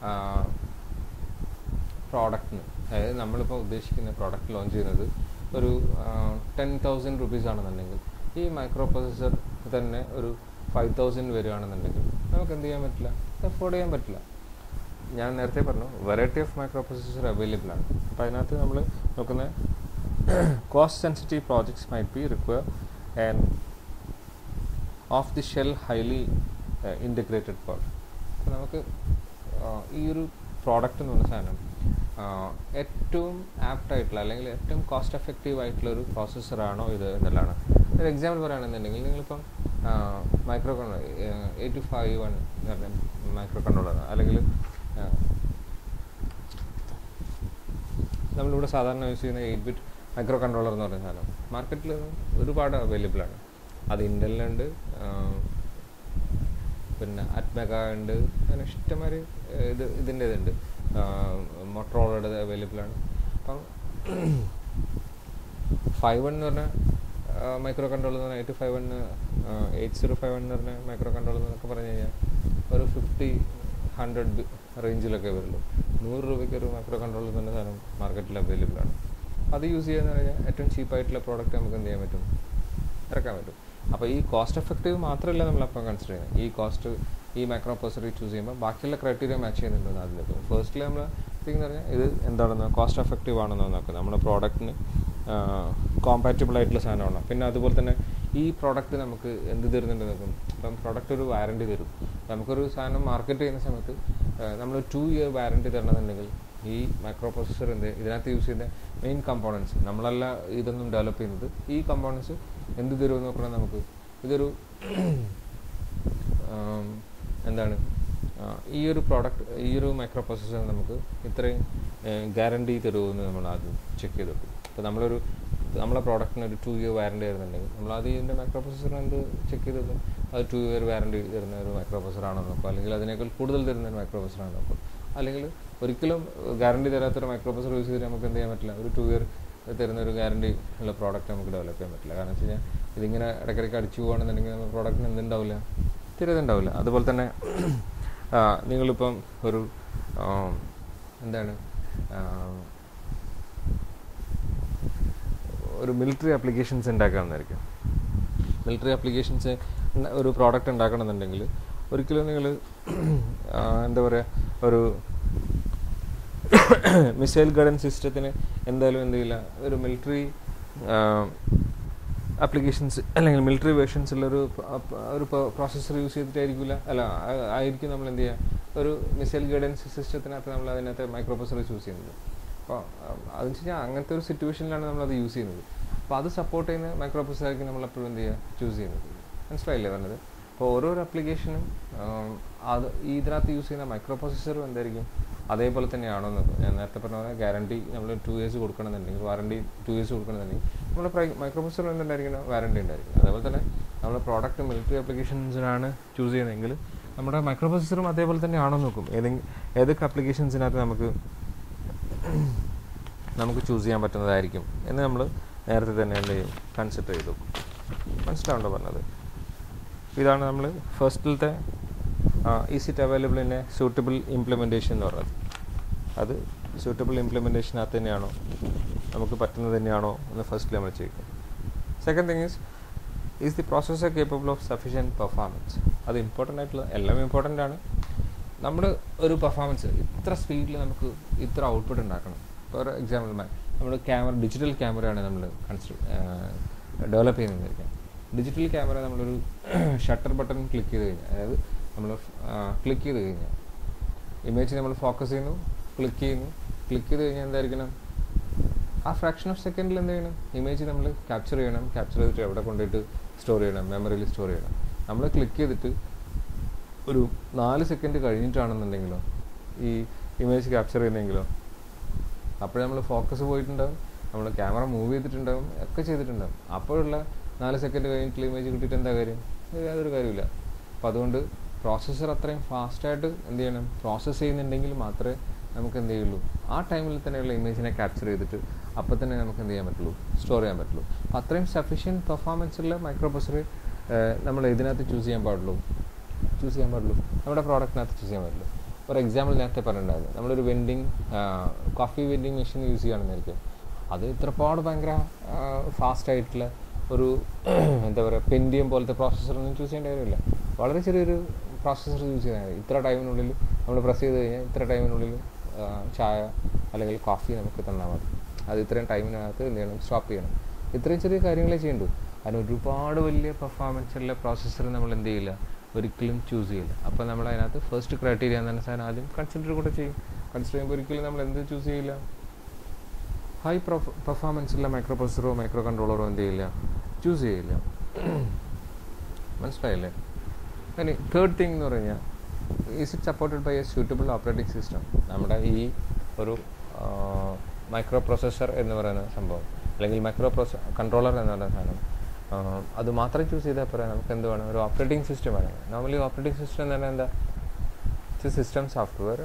പ്രോഡക്റ്റിന് അതായത് നമ്മളിപ്പോൾ ഉദ്ദേശിക്കുന്ന പ്രോഡക്റ്റ് ലോഞ്ച് ചെയ്യുന്നത് ഒരു ടെൻ തൗസൻഡ് റുപ്പീസ് ആണെന്നുണ്ടെങ്കിൽ ഈ മൈക്രോ പ്രൊസസ്സർ തന്നെ ഒരു ഫൈവ് തൗസൻഡ് വരികയാണെന്നുണ്ടെങ്കിൽ നമുക്ക് എന്ത് ചെയ്യാൻ പറ്റില്ല അഫോർഡ് ചെയ്യാൻ പറ്റില്ല ഞാൻ നേരത്തെ പറഞ്ഞു variety of micro processor available ആണ് അപ്പോൾ അതിനകത്ത് നമ്മൾ നോക്കുന്ന cost sensitive projects might be require and off the shell highly integrated product അപ്പോൾ നമുക്ക് ഈ ഒരു പ്രോഡക്റ്റ് എന്ന് പറഞ്ഞ സാധനം ഏറ്റവും ആപ്റ്റ് ആയിട്ടുള്ള അല്ലെങ്കിൽ ഏറ്റവും കോസ്റ്റ് എഫക്റ്റീവ് ആയിട്ടുള്ള ഒരു പ്രോസസ്സറാണോ ഇത് എന്നുള്ളതാണ് ഒരു എക്സാമ്പിൾ പറയുകയാണെന്നുണ്ടെങ്കിൽ നിങ്ങളിപ്പം micro control eight two five one എന്ന് പറഞ്ഞ മൈക്രോ കൺട്രോളർ അല്ലെങ്കിൽ നമ്മളിവിടെ സാധാരണ യൂസ് ചെയ്യുന്ന എയ്റ്റ് ബിറ്റ് മൈക്രോ കൺട്രോളർ എന്ന് പറയുന്ന സാധനം മാർക്കറ്റിൽ ഒരുപാട് അവൈലബിൾ ആണ് അത് ഇൻ്റലിനുണ്ട് പിന്നെ അറ്റ്മെഗ ഉണ്ട് അങ്ങനെ ഇഷ്ടംമാതിരി ഇത് ഇതിൻ്റെ ഇതുണ്ട് മൊട്രോളയുടെ അവൈലബിൾ ആണ് അപ്പം ഫൈവ് വൺ എന്ന് പറഞ്ഞാൽ മൈക്രോ കൺട്രോൾ എന്ന് പറഞ്ഞാൽ eight five one eight zero five one എന്ന് പറഞ്ഞ മൈക്രോ കൺട്രോൾ എന്നൊക്കെ പറഞ്ഞു കഴിഞ്ഞാൽ ഒരു ഫിഫ്റ്റി ഹൺഡ്രഡ് റേഞ്ചിലൊക്കെ വരുള്ളൂ നൂറ് രൂപയ്ക്ക് ഒരു മൈക്രോ കൺട്രോൾ എന്ന് പറഞ്ഞ സാധനം മാർക്കറ്റിൽ അവൈലബിൾ ആണ് അത് യൂസ് ചെയ്യുക കഴിഞ്ഞാൽ ഏറ്റവും ചീപ്പായിട്ടുള്ള പ്രോഡക്റ്റ് നമുക്ക് എന്ത് ചെയ്യാൻ പറ്റും ഇറക്കാൻ പറ്റും അപ്പോൾ ഈ കോസ്റ്റ് എഫക്റ്റീവ് മാത്രമല്ല നമ്മളപ്പം കൺസിഡർ ചെയ്യുന്നത് ഈ കോസ്റ്റ് ഈ മൈക്രോ പ്രൊസറി ചൂസ് ചെയ്യുമ്പോൾ ബാക്കിയുള്ള ക്രൈറ്റീരിയ മാച്ച് ചെയ്യുന്നുണ്ടോ എന്ന് ആദ്യം നോക്കും ഫസ്റ്റ്ലി നമ്മൾ എന്ന് പറഞ്ഞാൽ ഇത് എന്താണെന്ന് കോസ്റ്റ് എഫക്റ്റീവ് ആണെന്ന് നോക്കുക നമ്മുടെ പ്രോഡക്റ്റിന് കോമ്പാറ്റബിൾ ആയിട്ടുള്ള സാധനമാണ് പിന്നെ അതുപോലെ തന്നെ ഈ പ്രോഡക്റ്റ് നമുക്ക് എന്ത് തരുന്നുണ്ട് നോക്കും ഇപ്പം പ്രോഡക്റ്റ് ഒരു വാറണ്ടി തരും നമുക്കൊരു സാധനം മാർക്കറ്റ് ചെയ്യുന്ന സമയത്ത് നമ്മൾ ടു ഇയർ വാറണ്ടി തരണമെന്നുണ്ടെങ്കിൽ ഈ മൈക്രോ പ്രൊസസ്സർ എന്ത് ഇതിനകത്ത് യൂസ് ചെയ്യുന്ന മെയിൻ കമ്പോണൻസ് നമ്മളല്ല ഇതൊന്നും ഡെവലപ്പ് ചെയ്യുന്നത് ഈ കമ്പോണൻസ് എന്ത് തരുമെന്ന് നോക്കണം നമുക്ക് ഇതൊരു എന്താണ് ഈ ഒരു പ്രോഡക്റ്റ് ഈ ഒരു മൈക്രോ പ്രൊസസ്സർ നമുക്ക് ഇത്രയും ഗ്യാരണ്ടി തരുമെന്ന് നമ്മൾ ആദ്യം ചെക്ക് ചെയ്ത് വെക്കും അപ്പോൾ നമ്മളൊരു നമ്മളെ പ്രോഡക്റ്റിന് ഒരു ടു ഇയർ വാറണ്ടി ആയിരുന്നുണ്ടെങ്കിൽ നമ്മൾ ആദ്യം ഇതിൻ്റെ മൈക്രോ പ്രൊസസ്സറിന് എന്ത് ചെക്ക് ചെയ്ത് വെക്കും അത് ടു ഇയർ വാറണ്ടി തരുന്ന ഒരു മൈക്രോ പ്രൊസറാണോ നോക്കും അല്ലെങ്കിൽ അതിനേക്കാൾ കൂടുതൽ തരുന്ന ഒരു മൈക്രോ പ്രൊസറാണോ നോക്കും അല്ലെങ്കിൽ ഒരിക്കലും ഗ്യാരണ്ടി തരാത്തൊരു മൈക്രോ പ്രൊസർ യൂസ് ചെയ്ത് നമുക്ക് എന്ത് ചെയ്യാൻ പറ്റില്ല ഒരു ടു ഇയർ തരുന്ന ഒരു ഗ്യാരണ്ടി ഉള്ള പ്രോഡക്റ്റ് നമുക്ക് ഡെവലപ്പ് ചെയ്യാൻ പറ്റില്ല കാരണം വെച്ച് കഴിഞ്ഞാൽ ഇതിങ്ങനെ ഇടയ്ക്കിടയ്ക്ക് അടിച്ചു പോകുകയാണെന്നുണ്ടെങ്കിൽ നമ്മുടെ പ്രോഡക്റ്റിന് എന്തുണ്ടാവില്ല തീരെ ഉണ്ടാവില്ല അതുപോലെ തന്നെ ആ, നിങ്ങളിപ്പം ഒരു ആ, എന്താണ് ആ, ഒരു മിലിറ്ററി ആപ്ലിക്കേഷൻസ് ഉണ്ടാക്കുകയാണെന്നായിരിക്കും മിലിറ്ററി ആപ്ലിക്കേഷൻസ് ഒരു പ്രോഡക്റ്റ് ഉണ്ടാക്കണമെന്നുണ്ടെങ്കിൽ ഒരിക്കലും നിങ്ങൾ എന്താ പറയുക ഒരു മിസൈൽ ഗൈഡൻസ് സിസ്റ്റത്തിന് എന്തായാലും എന്ത് ചെയ്യില്ല ഒരു മിലിറ്ററി ആപ്ലിക്കേഷൻസ് അല്ലെങ്കിൽ മിലിറ്ററി വേർഷൻസുള്ള ഒരു പ- ഒരു പ്രോസസ്സർ യൂസ് ചെയ്തിട്ടായിരിക്കില്ല അല്ല ആ- ആയിരിക്കും നമ്മൾ എന്ത് ചെയ്യുക ഒരു മിസൈൽ ഗൈഡൻസ് സിസ്റ്റത്തിനകത്ത് നമ്മൾ അതിനകത്ത് മൈക്രോ പ്രൊസസർ യൂസ് ചെയ്യുന്നത് അപ്പോൾ അതെന്ന് വെച്ച് കഴിഞ്ഞാൽ അങ്ങനത്തെ ഒരു സിറ്റുവേഷനിലാണ് നമ്മളത് യൂസ് ചെയ്യുന്നത് അപ്പോൾ അത് സപ്പോർട്ട് ചെയ്യുന്ന മൈക്രോ പ്രൊസസറായിരിക്കും നമ്മൾ എപ്പോഴും എന്ത് ചെയ്യുക ചൂസ് ചെയ്യുന്നത് മനസ്സിലായില്ലേ പറഞ്ഞത് അപ്പോൾ ഓരോരോ ആപ്ലിക്കേഷനും അത് ഈ ഇതിനകത്ത് യൂസ് ചെയ്യുന്ന മൈക്രോ പ്രൊസസ്സറും എന്തായിരിക്കും അതേപോലെ തന്നെയാണോ എന്ന് ഞാൻ നേരത്തെ പറഞ്ഞ പോലെ ഗ്യാരണ്ടി നമ്മൾ ടു ഇയേഴ്സ് കൊടുക്കണമെന്നുണ്ടെങ്കിൽ വാറണ്ടി ടു ഇയേഴ്സ് കൊടുക്കണമെന്നുണ്ടെങ്കിൽ നമ്മുടെ പ്രൈ മൈക്രോ പ്രൊസസ്സർ എന്തുണ്ടായിരിക്കണം വാറണ്ടി ഉണ്ടായിരിക്കും അതേപോലെ തന്നെ നമ്മുടെ പ്രോഡക്റ്റ് മിലിറ്ററി ആപ്ലിക്കേഷൻസിനാണ് ചൂസ് ചെയ്യുന്നതെങ്കിൽ നമ്മുടെ മൈക്രോ പ്രൊസസ്സറും അതേപോലെ തന്നെ ആണോ എന്ന് നോക്കും ഏതെങ്കിലും ഏതൊക്കെ ആപ്ലിക്കേഷൻസിനകത്ത് നമുക്ക് നമുക്ക് ചൂസ് ചെയ്യാൻ പറ്റുന്നതായിരിക്കും എന്ന് നമ്മൾ നേരത്തെ തന്നെ എന്ത് ചെയ്യും കൺസിഡർ ചെയ്തു മനസ്സിലാവുണ്ടോ പറഞ്ഞത് ഇതാണ് നമ്മൾ ഫസ്റ്റിലത്തെ is it available in a suitable implementation എന്ന് പറയുന്നത് അത് സൂട്ടബിൾ ഇംപ്ലിമെൻറ്റേഷനകത്ത് തന്നെയാണോ നമുക്ക് പറ്റുന്നത് തന്നെയാണോ എന്ന് ഫസ്റ്റിൽ നമ്മൾ ചെയ്യും second thing is is the processor capable of sufficient performance അത് ഇമ്പോർട്ടൻ്റ് ആയിട്ടുള്ള എല്ലാം ഇമ്പോർട്ടൻ്റ് ആണ് നമ്മൾ ഒരു പെർഫോമൻസ് ഇത്ര സ്പീഡിൽ നമുക്ക് ഇത്ര ഔട്ട്പുട്ട് ഉണ്ടാക്കണം ഫോർ എക്സാമ്പിൾ നമ്മൾ ക്യാമറ ഡിജിറ്റൽ ക്യാമറയാണ് നമ്മൾ കൺസിഡർ ഡെവലപ്പ് ചെയ്യുന്നതായിരിക്കാം ഡിജിറ്റൽ ക്യാമറ നമ്മളൊരു ഷട്ടർ ബട്ടൺ ക്ലിക്ക് ചെയ്ത് കഴിഞ്ഞാൽ അതായത് നമ്മൾ ക്ലിക്ക് ചെയ്ത് കഴിഞ്ഞാൽ ഇമേജ് നമ്മൾ ഫോക്കസ് ചെയ്യുന്നു ക്ലിക്ക് ചെയ്യുന്നു ക്ലിക്ക് ചെയ്ത് കഴിഞ്ഞാൽ എന്തായിരിക്കണം ആ ഫ്രാക്ഷൻ ഓഫ് സെക്കൻഡിൽ എന്ത് ചെയ്യണം ഇമേജ് നമ്മൾ ക്യാപ്ചർ ചെയ്യണം ക്യാപ്ചർ ചെയ്തിട്ട് എവിടെ കൊണ്ടുപോയിട്ട് സ്റ്റോർ ചെയ്യണം മെമ്മറിയിൽ സ്റ്റോർ ചെയ്യണം നമ്മൾ ക്ലിക്ക് ചെയ്തിട്ട് ഒരു നാല് സെക്കൻഡ് കഴിഞ്ഞിട്ടാണെന്നുണ്ടെങ്കിലോ ഈ ഇമേജ് ക്യാപ്ചർ ചെയ്യുന്നെങ്കിലോ അപ്പോൾ നമ്മൾ ഫോക്കസ് പോയിട്ടുണ്ടാവും നമ്മൾ ക്യാമറ മൂവ് ചെയ്തിട്ടുണ്ടാവും ഒക്കെ ചെയ്തിട്ടുണ്ടാവും അപ്പോഴുള്ള നാല് സെക്കൻഡ് കഴിഞ്ഞിട്ടുള്ള ഇമേജ് കിട്ടിയിട്ട് എന്താ കാര്യം ഇത് യാതൊരു കാര്യമില്ല അപ്പോൾ അതുകൊണ്ട് പ്രോസസ്സർ അത്രയും ഫാസ്റ്റായിട്ട് എന്ത് ചെയ്യണം പ്രോസസ്സ് ചെയ്യുന്നുണ്ടെങ്കിൽ മാത്രമേ നമുക്ക് എന്ത് ചെയ്യുള്ളൂ ആ ടൈമിൽ തന്നെയുള്ള ഇമേജിനെ ക്യാപ്ചർ ചെയ്തിട്ട് അപ്പോൾ തന്നെ നമുക്ക് എന്ത് ചെയ്യാൻ പറ്റുള്ളൂ സ്റ്റോർ ചെയ്യാൻ പറ്റുള്ളൂ അപ്പോൾ അത്രയും സഫീഷ്യൻറ്റ് പെർഫോമൻസ് ഉള്ള മൈക്രോ പ്രൊസർ നമ്മൾ ഇതിനകത്ത് ചൂസ് ചെയ്യാൻ പാടുള്ളൂ ചൂസ് ചെയ്യാൻ പാടുള്ളൂ നമ്മുടെ പ്രോഡക്റ്റിനകത്ത് ചൂസ് ചെയ്യാൻ പറ്റുള്ളൂ ഒരു എക്സാമ്പിൾ നേരത്തെ പറഞ്ഞിട്ടുണ്ടായിരുന്നു നമ്മളൊരു vending coffee vending machine use ചെയ്യുകയാണെന്നായിരിക്കും അത് ഇത്രപാട് ഭയങ്കര ഫാസ്റ്റ് ആയിട്ടുള്ള ഒരു എന്താ പറയുക പെൻഡിയം പോലത്തെ പ്രോസസ്സറൊന്നും ചൂസ് ചെയ്യേണ്ട കാര്യമില്ല വളരെ ചെറിയൊരു പ്രോസസ്സർ യൂസ് ചെയ്താൽ മതി ഇത്ര ടൈമിനുള്ളിൽ നമ്മൾ പ്രസ് ചെയ്ത് കഴിഞ്ഞാൽ ഇത്ര ടൈമിനുള്ളിൽ ആ, ചായ അല്ലെങ്കിൽ കോഫി നമുക്ക് തന്നാൽ മതി അത് ഇത്രയും ടൈമിനകത്ത് എന്ത് ചെയ്യണം സ്റ്റോപ്പ് ചെയ്യണം ഇത്രയും ചെറിയ കാര്യങ്ങളെ ചെയ്യണ്ടു അതിന് ഒരുപാട് വലിയ പെർഫോമൻസ് ഉള്ള പ്രോസസ്സർ നമ്മൾ എന്ത് ചെയ്യില്ല ഒരിക്കലും ചൂസ് ചെയ്യില്ല അപ്പോൾ നമ്മൾ അതിനകത്ത് ഫസ്റ്റ് ക്രൈറ്റീരിയ എന്ന സാധനം ആദ്യം കൺസിഡർ കൂടെ ചെയ്യും കൺസിഡർ ചെയ്യുമ്പോൾ ഒരിക്കലും നമ്മൾ എന്ത് ചൂസ് ചെയ്യില്ല ഹൈ പെർഫോമൻസ് ഉള്ള മൈക്രോ പ്രൊസസറോ മൈക്രോ കൺട്രോളറോ എന്ത് ചെയ്യില്ല ചൂസ് ചെയ്യില്ല മനസ്സിലായില്ലേ ഇനി തേർഡ് തിങ് എന്ന് പറഞ്ഞാൽ is it supported by a suitable operating system നമ്മുടെ ഈ ഒരു മൈക്രോ പ്രൊസസ്സർ എന്ന് പറയുന്ന സംഭവം അല്ലെങ്കിൽ മൈക്രോ പ്രൊസ കൺട്രോളർ എന്ന് പറയുന്ന സാധനം ആ, അത് മാത്രം ചൂസ് ചെയ്താൽ പോരാ നമുക്ക് എന്ത് വേണം ഒരു ഓപ്പറേറ്റിംഗ് സിസ്റ്റം വേണം നോർമലി ഓപ്പറേറ്റിംഗ് സിസ്റ്റം എന്ന് പറഞ്ഞാൽ എന്താ സിസ്റ്റം സോഫ്റ്റ്വെയർ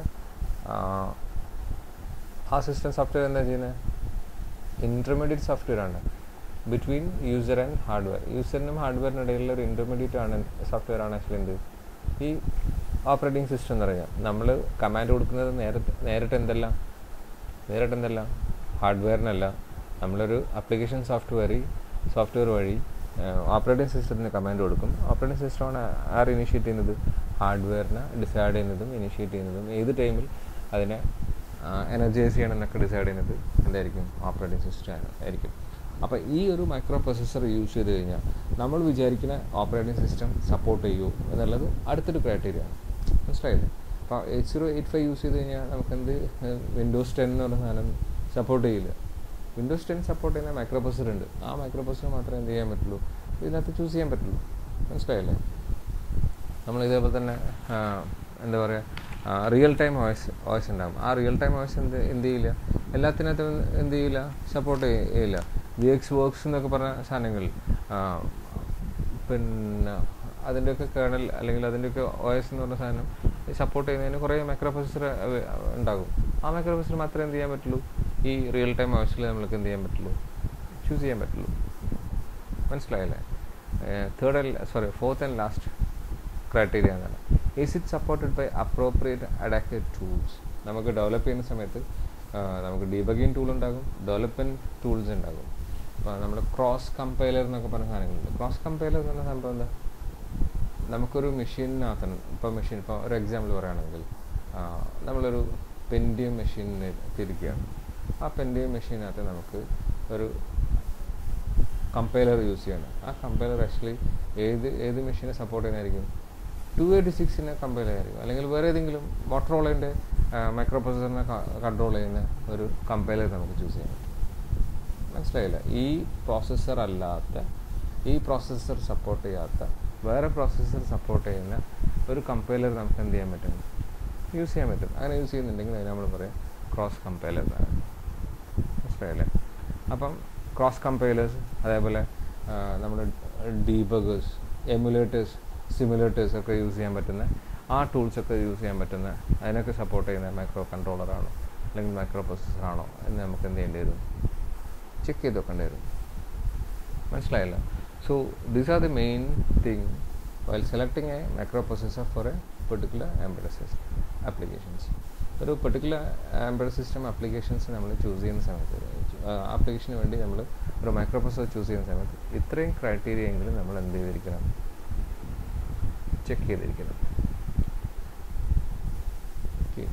ആ സിസ്റ്റം സോഫ്റ്റ്വെയർ എന്താ ചെയ്യുന്നത് ഇൻ്റർമീഡിയറ്റ് സോഫ്റ്റ്വെയർ ആണ് ബിറ്റ്വീൻ യൂസർ ആൻഡ് ഹാർഡ്വെയർ യൂസറിനും ഹാർഡ്വെയറിനും ഇടയിലുള്ള ഒരു ഇൻ്റർമീഡിയറ്റ് ആണ് സോഫ്റ്റ്വെയർ ആണ് ആക്ച്വലി എന്ത് ഈ ഓപ്പറേറ്റിംഗ് സിസ്റ്റം എന്ന് പറയാം നമ്മൾ കമാൻഡ് കൊടുക്കുന്നത് നേരിട്ട് നേരിട്ട് എന്തെല്ലാം നേരിട്ട് എന്തെല്ലാം ഹാർഡ്വെയറിനല്ല നമ്മളൊരു ആപ്ലിക്കേഷൻ സോഫ്റ്റ്വെയർ സോഫ്റ്റ്വെയർ വഴി ഓപ്പറേറ്റിംഗ് സിസ്റ്റത്തിന് കമാൻഡ് കൊടുക്കും ഓപ്പറേറ്റിംഗ് സിസ്റ്റമാണ് ആർ ഇനിഷ്യേറ്റ് ചെയ്യുന്നത് ഹാർഡ്വെയറിനെ ഡിസൈഡ് ചെയ്യുന്നതും ഇനിഷ്യേറ്റ് ചെയ്യുന്നതും ഏത് ടൈമിൽ അതിനെ എനർജൈസ് ചെയ്യണം എന്നൊക്കെ ഡിസൈഡ് ചെയ്യുന്നത് എന്തായിരിക്കും ഓപ്പറേറ്റിംഗ് സിസ്റ്റം ആയിരിക്കും അപ്പോൾ ഈ ഒരു മൈക്രോ പ്രൊസസ്സർ യൂസ് ചെയ്ത് കഴിഞ്ഞാൽ നമ്മൾ വിചാരിക്കുന്ന ഓപ്പറേറ്റിംഗ് സിസ്റ്റം സപ്പോർട്ട് ചെയ്യൂ എന്നുള്ളത് അടുത്തൊരു ക്രൈറ്റീരിയ ആണ് മനസ്സിലായില്ലേ അപ്പോൾ eight zero eight five use ചെയ്ത് കഴിഞ്ഞാൽ നമുക്കെന്ത് വിൻഡോസ് ടെൻ എന്ന് പറയുന്ന സാധനം സപ്പോർട്ട് ചെയ്യില്ല വിൻഡോസ് ടെൻ സപ്പോർട്ട് ചെയ്യുന്ന മൈക്രോ പ്രൊസസ്സർ ഉണ്ട് ആ മൈക്രോ പ്രൊസസ്സർ മാത്രമേ എന്ത് ചെയ്യാൻ പറ്റുള്ളൂ ഇതിനകത്ത് ചൂസ് ചെയ്യാൻ പറ്റുള്ളൂ മനസ്സിലായില്ലേ നമ്മൾ ഇതേപോലെ തന്നെ ആ, എന്താ പറയുക റിയൽ ടൈം വോയിസ് വോയിസ് ഉണ്ടാകും ആ റിയൽ ടൈം വോയിസ് എന്ത് എന്ത് ചെയ്യില്ല എല്ലാത്തിനകത്തും എന്ത് ചെയ്യില്ല സപ്പോർട്ട് ചെയ്യില്ല വി എക്സ് വർക്ക്സ് എന്നൊക്കെ പറഞ്ഞ സാധനങ്ങൾ ആ, പിന്നെ അതിൻ്റെയൊക്കെ കേണൽ അല്ലെങ്കിൽ അതിൻ്റെയൊക്കെ ഒ എസ് എന്ന് പറഞ്ഞ സാധനം സപ്പോർട്ട് ചെയ്യുന്നതിന് കുറേ മൈക്രോ പ്രൊസസ്സർ ഉണ്ടാകും ആ മൈക്രോ പ്രൊസസ്സർ മാത്രമേ എന്ത് ചെയ്യാൻ പറ്റുള്ളൂ ഈ റിയൽ ടൈം ആവശ്യത്തിൽ നമ്മൾക്ക് എന്ത് ചെയ്യാൻ പറ്റുള്ളൂ ചൂസ് ചെയ്യാൻ പറ്റുള്ളൂ മനസ്സിലായല്ലേ third and sorry fourth and last criteria എന്നാണ് is it supported by appropriate adapted tools നമുക്ക് ഡെവലപ്പ് ചെയ്യുന്ന സമയത്ത് നമുക്ക് ഡീബഗിങ് ടൂൾ ഉണ്ടാകും ഡെവലപ്മെൻറ്റ് ടൂൾസ് ഉണ്ടാകും അപ്പോൾ നമ്മൾ ക്രോസ് കമ്പൈലർ എന്നൊക്കെ പറഞ്ഞ സാധനങ്ങളുണ്ട് ക്രോസ് കമ്പൈലർ എന്ന് പറഞ്ഞ സംഭവം എന്താ നമുക്കൊരു മെഷീനിനകത്താണ് ഇപ്പോൾ മെഷീൻ ഇപ്പോൾ ഒരു എക്സാമ്പിൾ പറയുകയാണെങ്കിൽ നമ്മളൊരു പെൻഡിയം മെഷീനിന് തിരിക്കുകയാണ് ആ പെൻഡിയം മെഷീനകത്ത് നമുക്ക് ഒരു കമ്പൈലർ യൂസ് ചെയ്യണം ആ കമ്പൈലർ ആക്ച്വലി ഏത് ഏത് മെഷീനെ സപ്പോർട്ട് ചെയ്യുന്നതായിരിക്കും ടു എയ്റ്റി സിക്സിനെ കമ്പൈലർ ആയിരിക്കും അല്ലെങ്കിൽ വേറെ ഏതെങ്കിലും മോട്ടറോളേൻ്റെ മൈക്രോ പ്രൊസസറിനെ കൺട്രോൾ ചെയ്യുന്ന ഒരു കമ്പൈലർ നമുക്ക് ചൂസ് ചെയ്യാൻ പറ്റും മനസ്സിലായില്ല ഈ പ്രോസസ്സർ അല്ലാത്ത ഈ പ്രോസസ്സർ സപ്പോർട്ട് ചെയ്യാത്ത വേറെ പ്രോസസ്സർ സപ്പോർട്ട് ചെയ്യുന്ന ഒരു കമ്പൈലർ നമുക്ക് എന്ത് ചെയ്യാൻ പറ്റും യൂസ് ചെയ്യാൻ പറ്റും അങ്ങനെ യൂസ് ചെയ്യുന്നുണ്ടെങ്കിൽ അതിന് നമ്മൾ പറയാം ക്രോസ് കമ്പൈലർ എന്നാണ് മനസ്സിലായില്ലേ അപ്പം ക്രോസ് കമ്പൈലേഴ്സ് അതേപോലെ നമ്മുടെ ഡീബഗേഴ്സ് എമുലേറ്റേഴ്സ് സിമുലേറ്റേഴ്സ് ഒക്കെ യൂസ് ചെയ്യാൻ പറ്റുന്ന ആ ടൂൾസ് ഒക്കെ യൂസ് ചെയ്യാൻ പറ്റുന്ന അതിനൊക്കെ സപ്പോർട്ട് ചെയ്യുന്ന മൈക്രോ കൺട്രോളറാണോ അല്ലെങ്കിൽ മൈക്രോ പ്രൊസസ്സറാണോ എന്ന് നമുക്ക് എന്ത് ചെയ്യേണ്ടി വരും ചെക്ക് ചെയ്ത് വെക്കേണ്ടി വരും മനസ്സിലായല്ലോ so these are the main thing while selecting a micro processor for a particular embed system applications ഒരു പെർട്ടിക്കുലർ ആംബിഡ് സിസ്റ്റം ആപ്ലിക്കേഷൻസ് നമ്മൾ ചൂസ് ചെയ്യുന്ന സമയത്ത് ആപ്ലിക്കേഷന് വേണ്ടി നമ്മൾ ഒരു മൈക്രോ പ്രൊസസ്സർ ചൂസ് ചെയ്യുന്ന സമയത്ത് ഇത്രയും ക്രൈറ്റീരിയ എങ്കിലും നമ്മൾ എന്ത് ചെയ്തിരിക്കണം ചെക്ക് ചെയ്തിരിക്കണം okay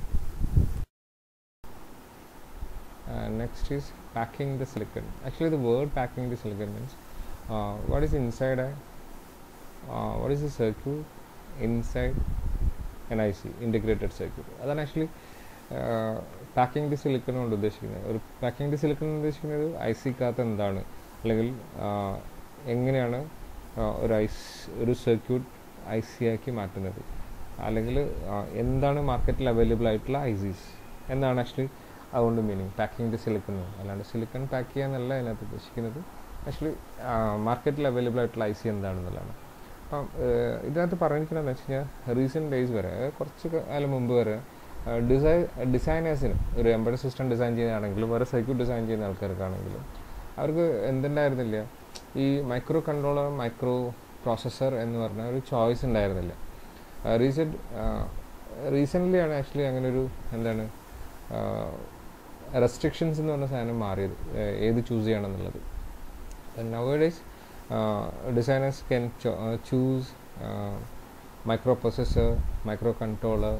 next is packing the silicon actually the word packing the silicon means uh, what is inside a uh, what is the circuit inside an IC integrated circuit അതാണ് actually packing the silicon കൊണ്ട് ഉദ്ദേശിക്കുന്നത് ഒരു packing the silicon ഉദ്ദേശിക്കുന്നത് I സിക്കകത്ത് എന്താണ് അല്ലെങ്കിൽ എങ്ങനെയാണ് ഒരു ഐസ് ഒരു സർക്യൂട്ട് ഐ സി ആക്കി മാറ്റുന്നത് അല്ലെങ്കിൽ എന്താണ് മാർക്കറ്റിൽ അവൈലബിൾ ആയിട്ടുള്ള ഐസീസ് എന്നാണ് ആക്ച്വലി അതുകൊണ്ട് മീനിങ് പാക്കിംഗ് ദി സിലിക്കൺ അല്ലാണ്ട് സിലിക്കൺ പാക്ക് ചെയ്യുക എന്നല്ല അതിനകത്ത് ഉദ്ദേശിക്കുന്നത് ആക്ച്വലി മാർക്കറ്റിൽ അവൈലബിൾ ആയിട്ടുള്ള ഐ സി എന്താണെന്നുള്ളതാണ് അപ്പം ഇതിനകത്ത് പറഞ്ഞിരിക്കണമെന്ന് വെച്ച് കഴിഞ്ഞാൽ റീസെൻറ്റ് ഡേയ്സ് വരെ കുറച്ച് കാലം മുമ്പ് വരെ ഡിസൈ ഡിസൈനേഴ്സിന് ഒരു എംബഡ് സിസ്റ്റം ഡിസൈൻ ചെയ്യുന്നതാണെങ്കിലും വേറെ സർക്യൂട്ട് ഡിസൈൻ ചെയ്യുന്ന ആൾക്കാർക്കാണെങ്കിലും അവർക്ക് എന്തുണ്ടായിരുന്നില്ല ഈ മൈക്രോ കൺട്രോളർ മൈക്രോ പ്രോസസ്സർ എന്ന് പറഞ്ഞ ഒരു ചോയ്സ് ഉണ്ടായിരുന്നില്ല റീസെൻറ്റ് റീസെൻ്റ്ലി ആണ് ആക്ച്വലി അങ്ങനെ ഒരു എന്താണ് റെസ്ട്രിക്ഷൻസ് എന്ന് പറഞ്ഞ സാധനം മാറിയത് ഏത് ചൂസ് ചെയ്യണം എന്നുള്ളത് nowadays designers can choose micro processor micro controller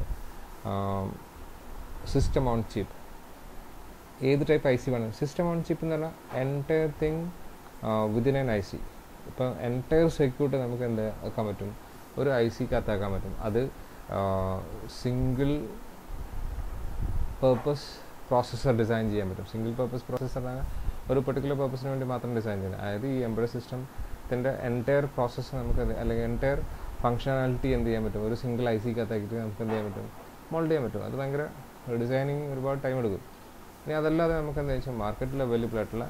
system on chip ഏത് ടൈപ്പ് ഐ സി വേണം സിസ്റ്റം ഓൺ ചിപ്പ് എന്ന് പറഞ്ഞാൽ entire thing within an I C ഇപ്പം എൻറ്റയർ സർക്യൂട്ട് നമുക്ക് എന്ത് ആക്കാൻ പറ്റും ഒരു ഐ സിക്കകത്താക്കാൻ പറ്റും അത് സിംഗിൾ പേർപ്പസ് പ്രോസസ്സർ ഡിസൈൻ ചെയ്യാൻ പറ്റും സിംഗിൾ പേർപ്പസ് പ്രോസസ്സറിനാണ് ഒരു പെർട്ടിക്കുലർ പേർപ്പസിന് വേണ്ടി മാത്രം ഡിസൈൻ ചെയ്യുന്നത് അതായത് ഈ എംബ്രോ സിസ്റ്റത്തിൻ്റെ എൻറ്റയർ പ്രോസസ്സ് നമുക്ക് അല്ലെങ്കിൽ എൻറ്റയർ ഫങ്ഷണാലിറ്റി എന്ത് ചെയ്യാൻ പറ്റും ഒരു സിംഗിൾ ഐ സിക്കകത്താക്കിയിട്ട് നമുക്ക് എന്ത് ചെയ്യാൻ പറ്റും മോൾഡ് ചെയ്യാൻ പറ്റും അത് ഭയങ്കര ഡിസൈനിങ് ഒരുപാട് ടൈം എടുക്കും ഇനി അതല്ലാതെ നമുക്ക് എന്താ വെച്ചാൽ മാർക്കറ്റിൽ അവൈലബിൾ ആയിട്ടുള്ള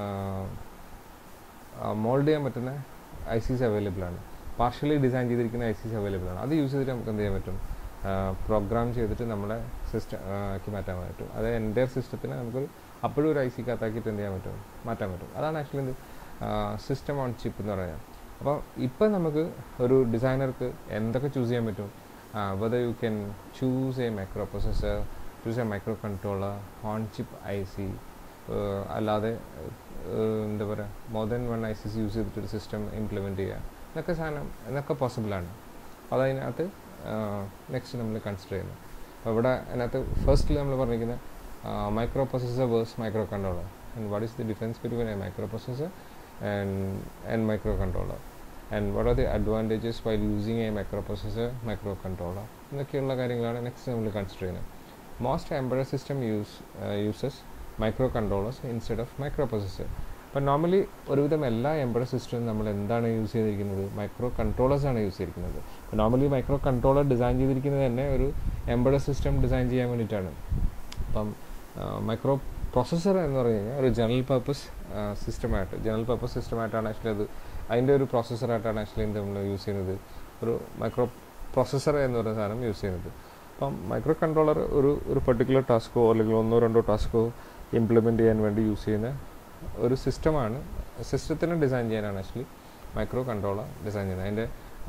മോൾഡ് ചെയ്യാൻ പറ്റുന്ന ഐ സീസ് അവൈലബിൾ ആണ് പാർഷ്യലി ഡിസൈൻ ചെയ്തിരിക്കുന്ന ഐ സീസ് അവൈലബിൾ ആണ് അത് യൂസ് ചെയ്തിട്ട് നമുക്ക് എന്ത് ചെയ്യാൻ പറ്റും പ്രോഗ്രാം ചെയ്തിട്ട് നമ്മളെ സിസ്റ്റം ആക്കി മാറ്റാൻ പറ്റും അത് എൻ്റെ സിസ്റ്റത്തിന് നമുക്കൊരു അപ്പോഴും ഒരു ഐ സിക്കകത്താക്കിയിട്ട് എന്ത് ചെയ്യാൻ പറ്റും മാറ്റാൻ പറ്റും അതാണ് ആക്ച്വലി എന്ത് സിസ്റ്റം ഓൺ ചിപ്പ് എന്ന് പറയുന്നത് അപ്പോൾ ഇപ്പം നമുക്ക് ഒരു ഡിസൈനർക്ക് എന്തൊക്കെ ചൂസ് ചെയ്യാൻ പറ്റും whether you can choose a micro processor choose a micro controller on chip I C അല്ലാതെ എന്താ പറയുക more than one I C C use ചെയ്തിട്ടൊരു സിസ്റ്റം ഇംപ്ലിമെൻറ്റ് ചെയ്യുക എന്നൊക്കെ സാധനം എന്നൊക്കെ പോസിബിളാണ് അതതിനകത്ത് നെക്സ്റ്റ് നമ്മൾ കൺസിഡർ ചെയ്യുന്നത് അപ്പോൾ ഇവിടെ അതിനകത്ത് ഫസ്റ്റിൽ നമ്മൾ പറഞ്ഞിരിക്കുന്നത് micro processor versus micro controller and what is the difference between a micro processor and and micro controller and what are the advantages while using a micro processor micro controller എന്നൊക്കെയുള്ള കാര്യങ്ങളാണ് next നമ്മൾ consider ചെയ്യുന്നത് most embedded system use uses micro controllers instead of micro processor അപ്പം normally ഒരുവിധം എല്ലാ embedded സിസ്റ്റവും നമ്മൾ എന്താണ് യൂസ് ചെയ്തിരിക്കുന്നത് മൈക്രോ കൺട്രോളേഴ്സ് ആണ് യൂസ് ചെയ്തിരിക്കുന്നത് അപ്പോൾ നോർമലി മൈക്രോ കൺട്രോളർ ഡിസൈൻ ചെയ്തിരിക്കുന്നത് തന്നെ ഒരു എംബഡഡ് സിസ്റ്റം ഡിസൈൻ ചെയ്യാൻ വേണ്ടിയിട്ടാണ് അപ്പം മൈക്രോ പ്രൊസസ്സർ എന്ന് പറഞ്ഞു കഴിഞ്ഞാൽ ഒരു ജനറൽ പർപ്പസ് സിസ്റ്റമായിട്ട് ജനറൽ പർപ്പസ് സിസ്റ്റമായിട്ടാണ് ആക്ച്വലി അത് അതിൻ്റെ ഒരു പ്രോസസ്സറായിട്ടാണ് ആക്ച്വലി നമ്മൾ യൂസ് ചെയ്യുന്നത് ഒരു മൈക്രോ പ്രോസസ്സർ എന്ന് പറയുന്ന സാധനം യൂസ് ചെയ്യുന്നത് അപ്പം മൈക്രോ കൺട്രോളർ ഒരു ഒരു പെർട്ടിക്കുലർ ടാസ്കോ അല്ലെങ്കിൽ ഒന്നോ രണ്ടോ ടാസ്കോ ഇംപ്ലിമെൻറ്റ് ചെയ്യാൻ വേണ്ടി യൂസ് ചെയ്യുന്ന ഒരു സിസ്റ്റമാണ് സിസ്റ്റത്തിനെ ഡിസൈൻ ചെയ്യാനാണ് ആക്ച്വലി മൈക്രോ കൺട്രോളർ ഡിസൈൻ ചെയ്യുന്നത് അതിൻ്റെ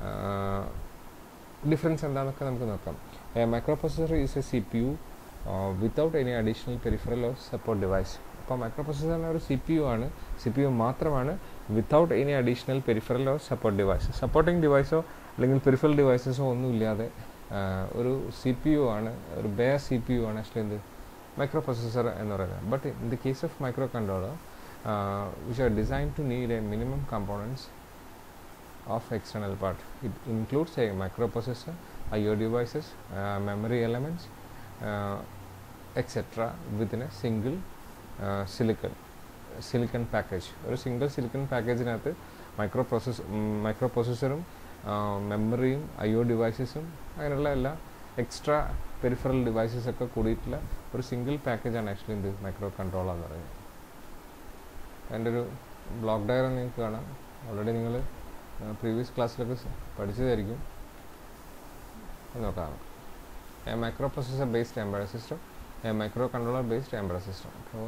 ഡിഫറൻസ് എന്താണെന്നൊക്കെ നമുക്ക് നോക്കാം micro processor is a C P U without any additional peripheral or support device അപ്പോൾ മൈക്രോ പ്രൊസസ്സറിന് ഒരു സി പി യു ആണ് സി പി യു മാത്രമാണ് without any additional peripheral or support device supporting ഡിവൈസോ അല്ലെങ്കിൽ പെരിഫറൽ ഡിവൈസസോ ഒന്നുമില്ലാതെ ഒരു സി പി യു ആണ് ഒരു ബേ സി പി യു ആണ് ആക്ച്വലി എന്ത് മൈക്രോ പ്രൊസസ്സർ എന്ന് പറയുന്നത് but in the case of micro controller which are design to need a minimum components of external part. It includes a microprocessor, I/O devices, uh, memory elements, uh, etc. within a single uh, silicon silicon package. ഒരു single silicon പാക്കേജിനകത്ത് micro process micro പ്രോസസ്സറും മെമ്മറിയും I O ഡിവൈസസും അങ്ങനെയുള്ള എല്ലാ extra peripheral devices ഒക്കെ കൂടിയിട്ടുള്ള ഒരു single പാക്കേജാണ് ആക്ച്വലി എന്ത് മൈക്രോ കൺട്രോളർ എന്ന് പറയുന്നത് അതിൻ്റെ ഒരു ബ്ലോക്ക് ഡയഗ്രാം നിങ്ങൾക്ക് കാണാം ഓൾറെഡി നിങ്ങൾ പ്രീവിയസ് ക്ലാസ്സിലൊക്കെ പഠിച്ചതായിരിക്കും നോക്കാം a micro microprocessor based embedded system a micro microcontroller based embedded system അപ്പോൾ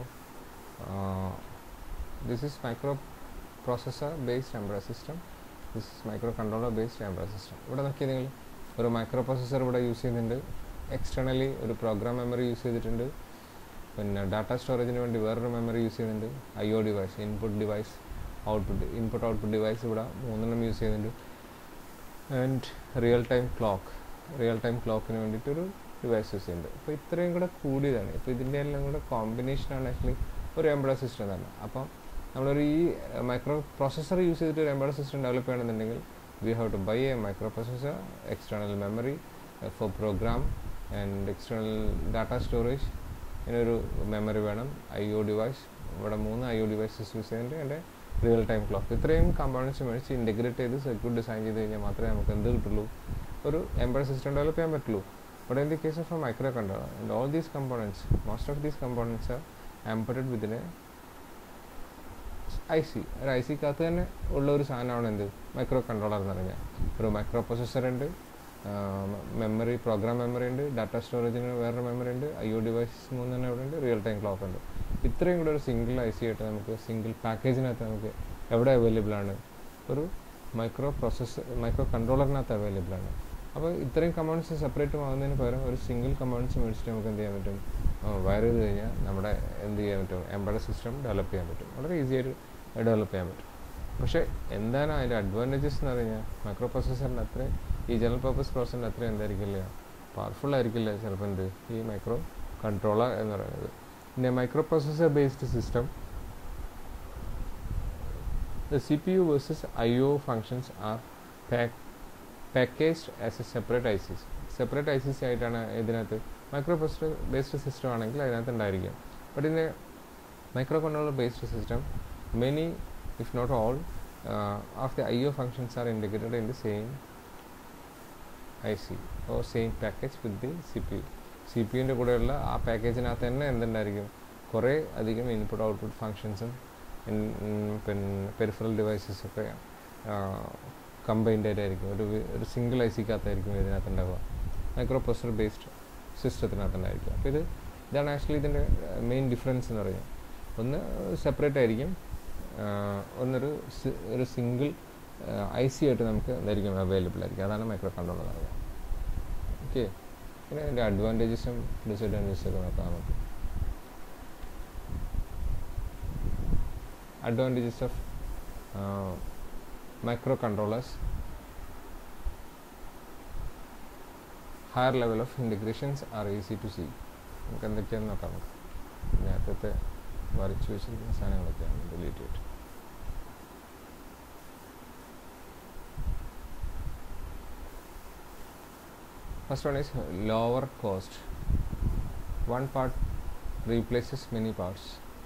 this is microprocessor based embedded system this is microcontroller based embedded system ഇവിടെ നോക്കിയാൽ നിങ്ങൾ ഒരു മൈക്രോ പ്രൊസസ്സർ ഇവിടെ യൂസ് ചെയ്യുന്നുണ്ട് എക്സ്റ്റേണലി ഒരു പ്രോഗ്രാം മെമ്മറി യൂസ് ചെയ്തിട്ടുണ്ട് പിന്നെ ഡാറ്റ സ്റ്റോറേജിന് വേണ്ടി വേറൊരു മെമ്മറി യൂസ് ചെയ്യുന്നുണ്ട് I O device input device output input output device ഇവിടെ മൂന്നെണ്ണം യൂസ് ചെയ്യുന്നുണ്ട് and real time clock real time ക്ലോക്കിന് വേണ്ടിയിട്ടൊരു ഡിവൈസ് യൂസ് ചെയ്യുന്നുണ്ട് അപ്പോൾ ഇത്രയും കൂടെ കൂടിയതാണ് ഇപ്പോൾ ഇതിൻ്റെ എല്ലാം കൂടെ കോമ്പിനേഷനാണ് ആക്ച്വലി ഒരു എംബഡ് സിസ്റ്റം തന്നെ അപ്പം നമ്മളൊരു ഈ മൈക്രോ പ്രോസസ്സർ യൂസ് ചെയ്തിട്ട് ഒരു എംബഡ് സിസ്റ്റം ഡെവലപ്പ് ചെയ്യണമെന്നുണ്ടെങ്കിൽ we have to buy a microprocessor external memory for program and external data storage ഇതിനൊരു മെമ്മറി വേണം ഐ ഒ ഡിവൈസ് ഇവിടെ മൂന്ന് ഐ ഒ ഡിവൈസസ് യൂസ് ചെയ്യുന്നുണ്ട് എൻ്റെ റിയൽ ടൈം ക്ലോക്ക് ഇത്രയും കമ്പോണൻസ് മേടിച്ച് ഇൻറ്റഗ്രേറ്റ് ചെയ്ത് സർക്യൂട്ട് ഡിസൈൻ ചെയ്ത് കഴിഞ്ഞാൽ മാത്രമേ നമുക്ക് എന്ത് കിട്ടുള്ളൂ ഒരു എംബഡ് സിസ്റ്റം ഡെവലപ്പ് ചെയ്യാൻ പറ്റുള്ളൂ but in the case of a micro controller and all these components most of these components are embedded within I C ഒരു ഐ സിക്കകത്ത് തന്നെ ഉള്ള ഒരു സാധനമാണ് എന്ത് മൈക്രോ കൺട്രോളർ എന്ന് പറഞ്ഞാൽ ഒരു മൈക്രോ പ്രൊസസ്സർ ഉണ്ട് മെമ്മറി പ്രോഗ്രാം മെമ്മറി ഉണ്ട് ഡാറ്റ സ്റ്റോറേജിന് വേറൊരു മെമ്മറി ഉണ്ട് ഐ ഒ ഡിവൈസസ് മൂന്നെണ്ണം ഇവിടെ ഉണ്ട് റിയൽ ടൈം ക്ലോക്ക് ഉണ്ട് ഇത്രയും കൂടെ ഒരു സിംഗിൾ ഐ സി ആയിട്ട് നമുക്ക് സിംഗിൾ പാക്കേജിനകത്ത് നമുക്ക് എവിടെ അവൈലബിൾ ആണ് ഒരു മൈക്രോ പ്രോസസ്സർ മൈക്രോ കൺട്രോളറിനകത്ത് അവൈലബിൾ ആണ് അപ്പോൾ ഇത്രയും കമ്പോണൻസ് സെപ്പറേറ്റ് ആവുന്നതിന് പകരം ഒരു സിംഗിൾ കമ്പോണൻസ് മേടിച്ചിട്ട് നമുക്ക് എന്ത് ചെയ്യാൻ പറ്റും വയർ ചെയ്ത് കഴിഞ്ഞാൽ നമ്മുടെ എന്ത് ചെയ്യാൻ പറ്റും എംബഡ് സിസ്റ്റം ഡെവലപ്പ് ചെയ്യാൻ പറ്റും വളരെ ഈസി ആയിട്ട് ഡെവലപ്പ് ചെയ്യാൻ പറ്റും പക്ഷേ എന്താണ് അതിൻ്റെ അഡ്വാൻറ്റേജസ് എന്ന് പറഞ്ഞാൽ മൈക്രോ പ്രോസസ്സറിൻ്റെ അത്രയും ഈ ജനറൽ പർപ്പസ് പ്രോസസ്സിൻ്റെ അത്രയും എന്തായിരിക്കില്ല പവർഫുൾ ആയിരിക്കില്ല ചിലപ്പോൾ എന്ത് ഈ മൈക്രോ കൺട്രോളർ എന്ന് പറയുന്നത് In a microprocessor based system, the CPU versus IO functions are pack, packaged as a separate ICs. Separate I C C ആയിട്ടാണ് ഇതിനകത്ത് മൈക്രോ പ്രൊസസർ ബേസ്ഡ് സിസ്റ്റം ആണെങ്കിൽ അതിനകത്ത് ഉണ്ടായിരിക്കും but in a micro microcontroller based system many if not all of the I O functions are integrated in the same I C or same package with the C P U C P യുൻ്റെ കൂടെയുള്ള ആ പാക്കേജിനകത്ത് തന്നെ എന്തുണ്ടായിരിക്കും കുറേ അധികം input output ഫങ്ഷൻസും പിന്നെ peripheral devices ഒക്കെ combined ആയിട്ടായിരിക്കും ഒരു ഒരു സിംഗിൾ ഐ സിക്കകത്തായിരിക്കും ഇതിനകത്ത് ഉണ്ടാവുക മൈക്രോ പ്രൊസസർ ബേസ്ഡ് സിസ്റ്റത്തിനകത്ത് ഉണ്ടായിരിക്കും അപ്പോൾ ഇത് ഇതാണ് ആക്ച്വലി ഇതിൻ്റെ മെയിൻ ഡിഫറൻസ് എന്ന് പറയുന്നത് ഒന്ന് സെപ്പറേറ്റ് ആയിരിക്കും ഒന്നൊരു ഒരു സിംഗിൾ ഐ സി ആയിട്ട് നമുക്ക് എന്തായിരിക്കും അവൈലബിൾ ആയിരിക്കും അതാണ് മൈക്രോ കൺട്രോളർ എന്ന് പറയുന്നത് ഓക്കെ പിന്നെ അതിൻ്റെ അഡ്വാൻറ്റേജസും ഡിസഡ്വാൻറ്റേജസും ഒക്കെ നോക്കാം നമുക്ക് advantages of microcontrollers higher level of integrations are easy to see നമുക്ക് എന്തൊക്കെയാണെന്ന് നോക്കാം നമുക്ക് നേരത്തെ വരച്ചു വെച്ചിരിക്കുന്ന സാധനങ്ങളൊക്കെയാണ് ഡിലീറ്റ് ചെയ്തിട്ട് First one is lower cost. One part replaces many parts.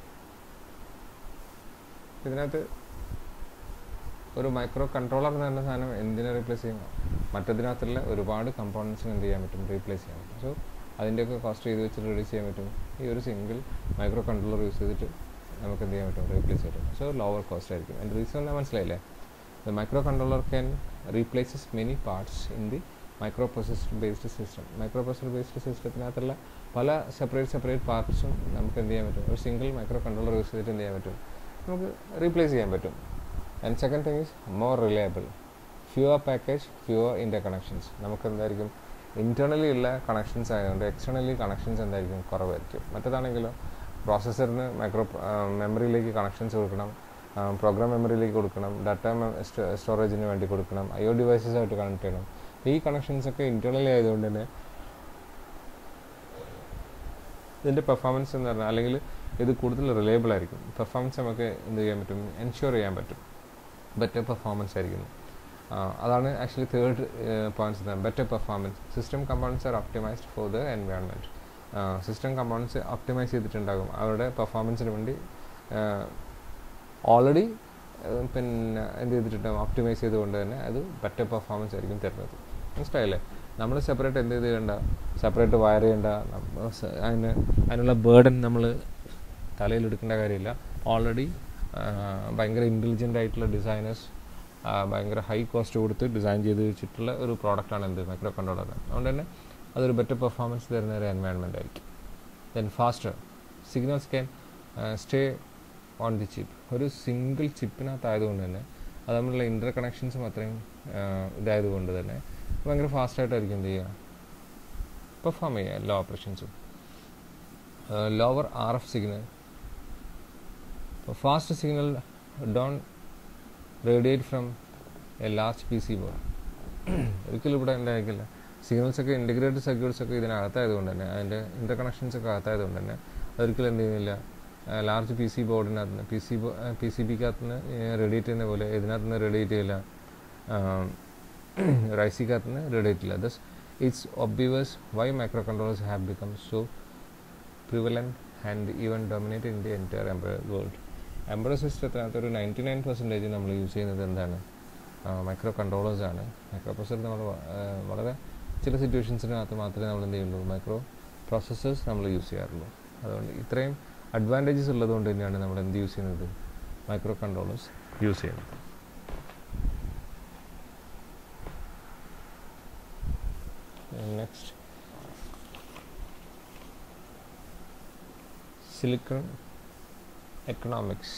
ഇതിനകത്ത് ഒരു മൈക്രോ കൺട്രോളർ എന്ന് പറഞ്ഞ സാധനം എന്തിനെ റീപ്ലേസ് ചെയ്യും മറ്റതിനകത്തുള്ള ഒരുപാട് കമ്പോണൻസിന് എന്ത് ചെയ്യാൻ പറ്റും റീപ്ലേസ് ചെയ്യാൻ പറ്റും സോ അതിൻ്റെയൊക്കെ കോസ്റ്റ് ചെയ്ത് വെച്ചിട്ട് റെഡ്യൂസ് ചെയ്യാൻ പറ്റും ഈ ഒരു സിംഗിൾ മൈക്രോ കൺട്രോളർ യൂസ് ചെയ്തിട്ട് നമുക്ക് എന്ത് ചെയ്യാൻ പറ്റും റീപ്ലേസ് ചെയ്യാൻ പറ്റും സോ ലോവർ കോസ്റ്റ് ആയിരിക്കും അതിൻ്റെ റീസൺ എന്താ മനസ്സിലായില്ലേ the microcontroller can replaces many parts in the microprocessor based system microprocessor based സിസ്റ്റത്തിനകത്തുള്ള പല സെപ്പറേറ്റ് സെപ്പറേറ്റ് പാർട്സും നമുക്ക് എന്ത് ചെയ്യാൻ പറ്റും ഒരു സിംഗിൾ മൈക്രോ കൺട്രോളർ യൂസ് ചെയ്തിട്ട് എന്ത് ചെയ്യാൻ പറ്റും നമുക്ക് റീപ്ലേസ് ചെയ്യാൻ പറ്റും and second thing is more reliable fewer package fewer interconnections നമുക്ക് എന്തായിരിക്കും ഇൻറ്റേർണലി ഉള്ള കണക്ഷൻസ് ആയതുകൊണ്ട് എക്സ്റ്റേണലി കണക്ഷൻസ് എന്തായിരിക്കും കുറവായിരിക്കും മറ്റേതാണെങ്കിലോ പ്രോസസ്സറിന് മൈക്രോ മെമ്മറിയിലേക്ക് കണക്ഷൻസ് കൊടുക്കണം പ്രോഗ്രാം മെമ്മറിയിലേക്ക് കൊടുക്കണം ഡാറ്റ സ്റ്റോറേജിന് വേണ്ടി കൊടുക്കണം ഐ ഒ ഡിവൈസസ് ആയിട്ട് കണക്ട് ചെയ്യണം ഈ കണക്ഷൻസ് ഒക്കെ ഇൻറ്റേർണലി ആയതുകൊണ്ട് തന്നെ ഇതിൻ്റെ പെർഫോമൻസ് എന്ന് പറഞ്ഞാൽ അല്ലെങ്കിൽ ഇത് കൂടുതൽ റിലയബിൾ ആയിരിക്കും പെർഫോമൻസ് നമുക്ക് എന്ത് ചെയ്യാൻ പറ്റും എൻഷുർ ചെയ്യാൻ പറ്റും ബെറ്റർ പെർഫോമൻസ് ആയിരിക്കും അതാണ് actually third points better performance system components are optimized for the environment system components optimize ചെയ്തിട്ടുണ്ടാകും അവരുടെ പെർഫോമൻസിന് വേണ്ടി ഓൾറെഡി പിന്നെ എന്ത് ചെയ്തിട്ടുണ്ടാകും ഒപ്റ്റിമൈസ് ചെയ്തുകൊണ്ട് തന്നെ അത് ബെറ്റർ പെർഫോമൻസ് ആയിരിക്കും തരുന്നത് മനസ്സിലായില്ലേ നമ്മൾ സെപ്പറേറ്റ് എന്ത് ചെയ്യേണ്ട സെപ്പറേറ്റ് വയർ ചെയ്യേണ്ട അതിന് അതിനുള്ള ബേർഡൻ നമ്മൾ തലയിൽ എടുക്കേണ്ട കാര്യമില്ല ഓൾറെഡി ഭയങ്കര ഇൻ്റലിജൻ്റ് ആയിട്ടുള്ള ഡിസൈനേഴ്സ് ഭയങ്കര ഹൈ കോസ്റ്റ് കൊടുത്ത് ഡിസൈൻ ചെയ്ത് വെച്ചിട്ടുള്ള ഒരു പ്രോഡക്റ്റാണ് എന്ത് മൈക്രോ കൺട്രോളർ അതുകൊണ്ട് തന്നെ അതൊരു ബെറ്റർ പെർഫോമൻസ് തരുന്ന ഒരു എൻവയൺമെൻ്റ് ആയിരിക്കും then faster signals can stay on the chip ഒരു സിംഗിൾ ചിപ്പിനകത്തായതുകൊണ്ട് തന്നെ അത് തമ്മിലുള്ള ഇൻ്റർ കണക്ഷൻസും അത്രയും ഇതായതുകൊണ്ട് തന്നെ ഭയങ്കര ഫാസ്റ്റായിട്ടായിരിക്കും എന്ത് ചെയ്യുക പെർഫോം ചെയ്യുക എല്ലാ ഓപ്പറേഷൻസും lower R F signal fast signal don't radiate from a large P C board ഒരിക്കലും ഇവിടെ ഉണ്ടായിരിക്കില്ല സിഗ്നൽസ് ഒക്കെ ഇൻറ്റഗ്രേറ്റഡ് സർക്യൂട്ട്സ് ഒക്കെ ഇതിനകത്തായതുകൊണ്ട് തന്നെ അതിൻ്റെ ഇൻ്റർ കണക്ഷൻസ് ഒക്കെ അകത്തായതുകൊണ്ട് തന്നെ അതൊരിക്കലും എന്ത് ചെയ്യുന്നില്ല ലാർജ് പി സി ബോർഡിനകത്ത് നിന്ന് പി സി പി സി ബിക്കകത്ത് നിന്ന് റേഡിയേറ്റ് ചെയ്യുന്ന പോലെ ഇതിനകത്ത് നിന്ന് റേഡിയേറ്റ് ചെയ്യില്ല റൈസിക്കകത്ത് നിന്ന് റേഡിയേറ്റ് ചെയ്യില്ല thus it's obvious why microcontrollers have become so prevalent and even dominate in the entire embedded world embedded സിസ്റ്റത്തിനകത്ത് ഒരു നയൻറ്റി നയൻ പെർസെൻറ്റേജ് നമ്മൾ യൂസ് ചെയ്യുന്നത് എന്താണ് മൈക്രോ കൺട്രോളേഴ്സ് ആണ് മൈക്രോ പ്രൊസസ്സർ നമ്മൾ വളരെ ചില സിറ്റുവേഷൻസിനകത്ത് മാത്രമേ നമ്മൾ എന്ത് ചെയ്യുള്ളൂ മൈക്രോ പ്രോസസ്സേഴ്സ് നമ്മൾ യൂസ് ചെയ്യാറുള്ളൂ അതുകൊണ്ട് ഇത്രയും അഡ്വാൻറ്റേജസ് ഉള്ളതുകൊണ്ട് തന്നെയാണ് നമ്മൾ എന്ത് യൂസ് ചെയ്യുന്നത് മൈക്രോ കൺട്രോളേഴ്സ് യൂസ് ചെയ്യുന്നത് next silicon economics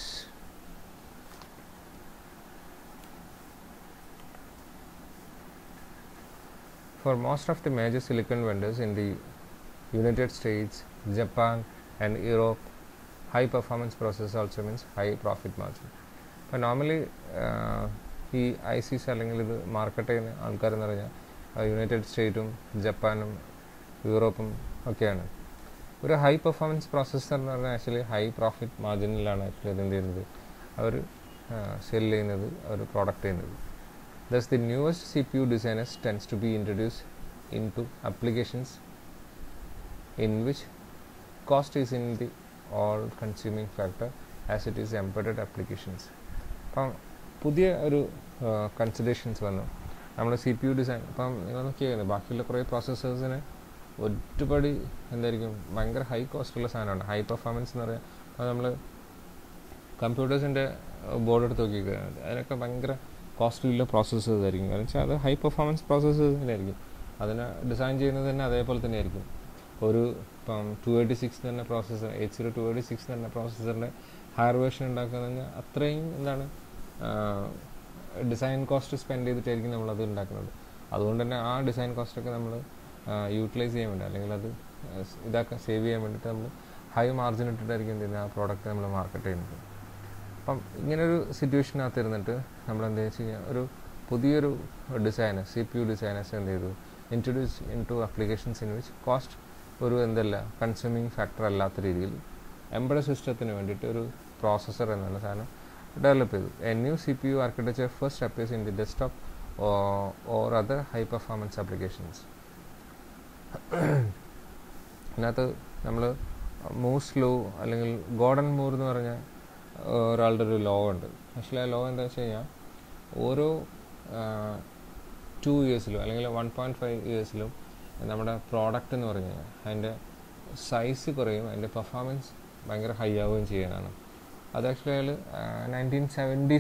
for most of the major silicon vendors in the united states japan and europe high performance process also means high profit margin അപ്പോൾ നോർമലി ഈ ICs അല്ലെങ്കിൽ ഇത് market ചെയ്യുന്ന ആൾക്കാരെന്ന് പറഞ്ഞാൽ United സ്റ്റേറ്റും ജപ്പാനും യൂറോപ്പും ഒക്കെയാണ് ഒരു ഹൈ പെർഫോമൻസ് പ്രോസസ്സർ എന്ന് പറഞ്ഞാൽ ആക്ച്വലി ഹൈ പ്രോഫിറ്റ് മാർജിനിലാണ് ആക്ച്വലി അത് എന്ത് ചെയ്യുന്നത് അവർ സെൽ ചെയ്യുന്നത് അവർ പ്രോഡക്റ്റ് ചെയ്യുന്നത് thus the newest C P U designers tends to be introduce into applications in which cost is in the all consuming factor as it is embedded applications അപ്പം പുതിയ ഒരു കൺസിഡറേഷൻസ് വന്നു നമ്മൾ C P U design അപ്പം നിങ്ങൾ നോക്കിയാൽ ബാക്കിയുള്ള കുറേ പ്രോസസ്സേഴ്സിന് ഒരുപാട് എന്തായിരിക്കും ഭയങ്കര ഹൈ കോസ്റ്റുള്ള സാധനമാണ് ഹൈ പെർഫോമൻസ് എന്ന് പറയാം അത് നമ്മൾ കമ്പ്യൂട്ടേഴ്സിൻ്റെ ബോർഡ് എടുത്ത് നോക്കിയിരിക്കുന്നത് അതിനൊക്കെ ഭയങ്കര കോസ്റ്റ്ലിയുള്ള പ്രോസസ്സേഴ്സ് ആയിരിക്കും കാരണം വെച്ചാൽ അത് ഹൈ പെർഫോമൻസ് പ്രോസസ്സേഴ്സ് തന്നെ ആയിരിക്കും അതിനെ ഡിസൈൻ ചെയ്യുന്നത് തന്നെ അതേപോലെ തന്നെ ആയിരിക്കും ഒരു ഇപ്പം ടു എയ്റ്റി സിക്സ് തന്നെ processor eight zero two eighty six തന്നെ പ്രോസസ്സറിൻ്റെ ഹയർ വേർഷൻ ഉണ്ടാക്കുക കഴിഞ്ഞാൽ അത്രയും എന്താണ് ഡിസൈൻ കോസ്റ്റ് സ്പെൻഡ് ചെയ്തിട്ടായിരിക്കും നമ്മളത് ഉണ്ടാക്കുന്നത് അതുകൊണ്ട് തന്നെ ആ ഡിസൈൻ കോസ്റ്റൊക്കെ നമ്മൾ യൂട്ടിലൈസ് ചെയ്യാൻ വേണ്ടി അല്ലെങ്കിൽ അത് ഇതാക്കാൻ സേവ് ചെയ്യാൻ വേണ്ടിയിട്ട് നമ്മൾ ഹൈ മാർജിൻ ഇട്ടിട്ടായിരിക്കും എന്ത് ചെയ്യുന്നത് ആ പ്രോഡക്റ്റ് നമ്മൾ മാർക്കറ്റ് ചെയ്യുന്നത് അപ്പം ഇങ്ങനൊരു സിറ്റുവേഷനകത്ത് ഇരുന്നിട്ട് നമ്മൾ എന്താ വെച്ച് കഴിഞ്ഞാൽ ഒരു പുതിയൊരു designer C P U designers എന്ത് ചെയ്തു introduce into applications in which cost ഒരു എന്തല്ല കൺസ്യൂമിങ് ഫാക്ടർ അല്ലാത്ത രീതിയിൽ എംബഡ് സിസ്റ്റത്തിന് വേണ്ടിയിട്ട് ഒരു പ്രോസസ്സർ എന്നുള്ള സാധനം ഡെവലപ്പ് ചെയ്തു a new C P U architecture first appears in the desktop or other high performance applications ഇതിനകത്ത് നമ്മൾ മൂസ് ലോ അല്ലെങ്കിൽ ഗോഡൻ മൂർ എന്ന് പറഞ്ഞ ഒരാളുടെ ഒരു ലോ ഉണ്ട് ആക്ച്വലി ആ ലോ എന്താ വെച്ച് കഴിഞ്ഞാൽ ഓരോ ടു ഇയേഴ്സിലും അല്ലെങ്കിൽ വൺ പോയിൻറ്റ് ഫൈവ് ഇയേഴ്സിലും നമ്മുടെ പ്രോഡക്റ്റ് എന്ന് പറഞ്ഞു കഴിഞ്ഞാൽ അതിൻ്റെ സൈസ് കുറയും അതിൻ്റെ പെർഫോമൻസ് ഭയങ്കര ഹൈ ആവുകയും ചെയ്യാനാണ് അത് ആക്ച്വലി അയാൾ നയൻറ്റീൻ സെവൻറ്റീസിൽ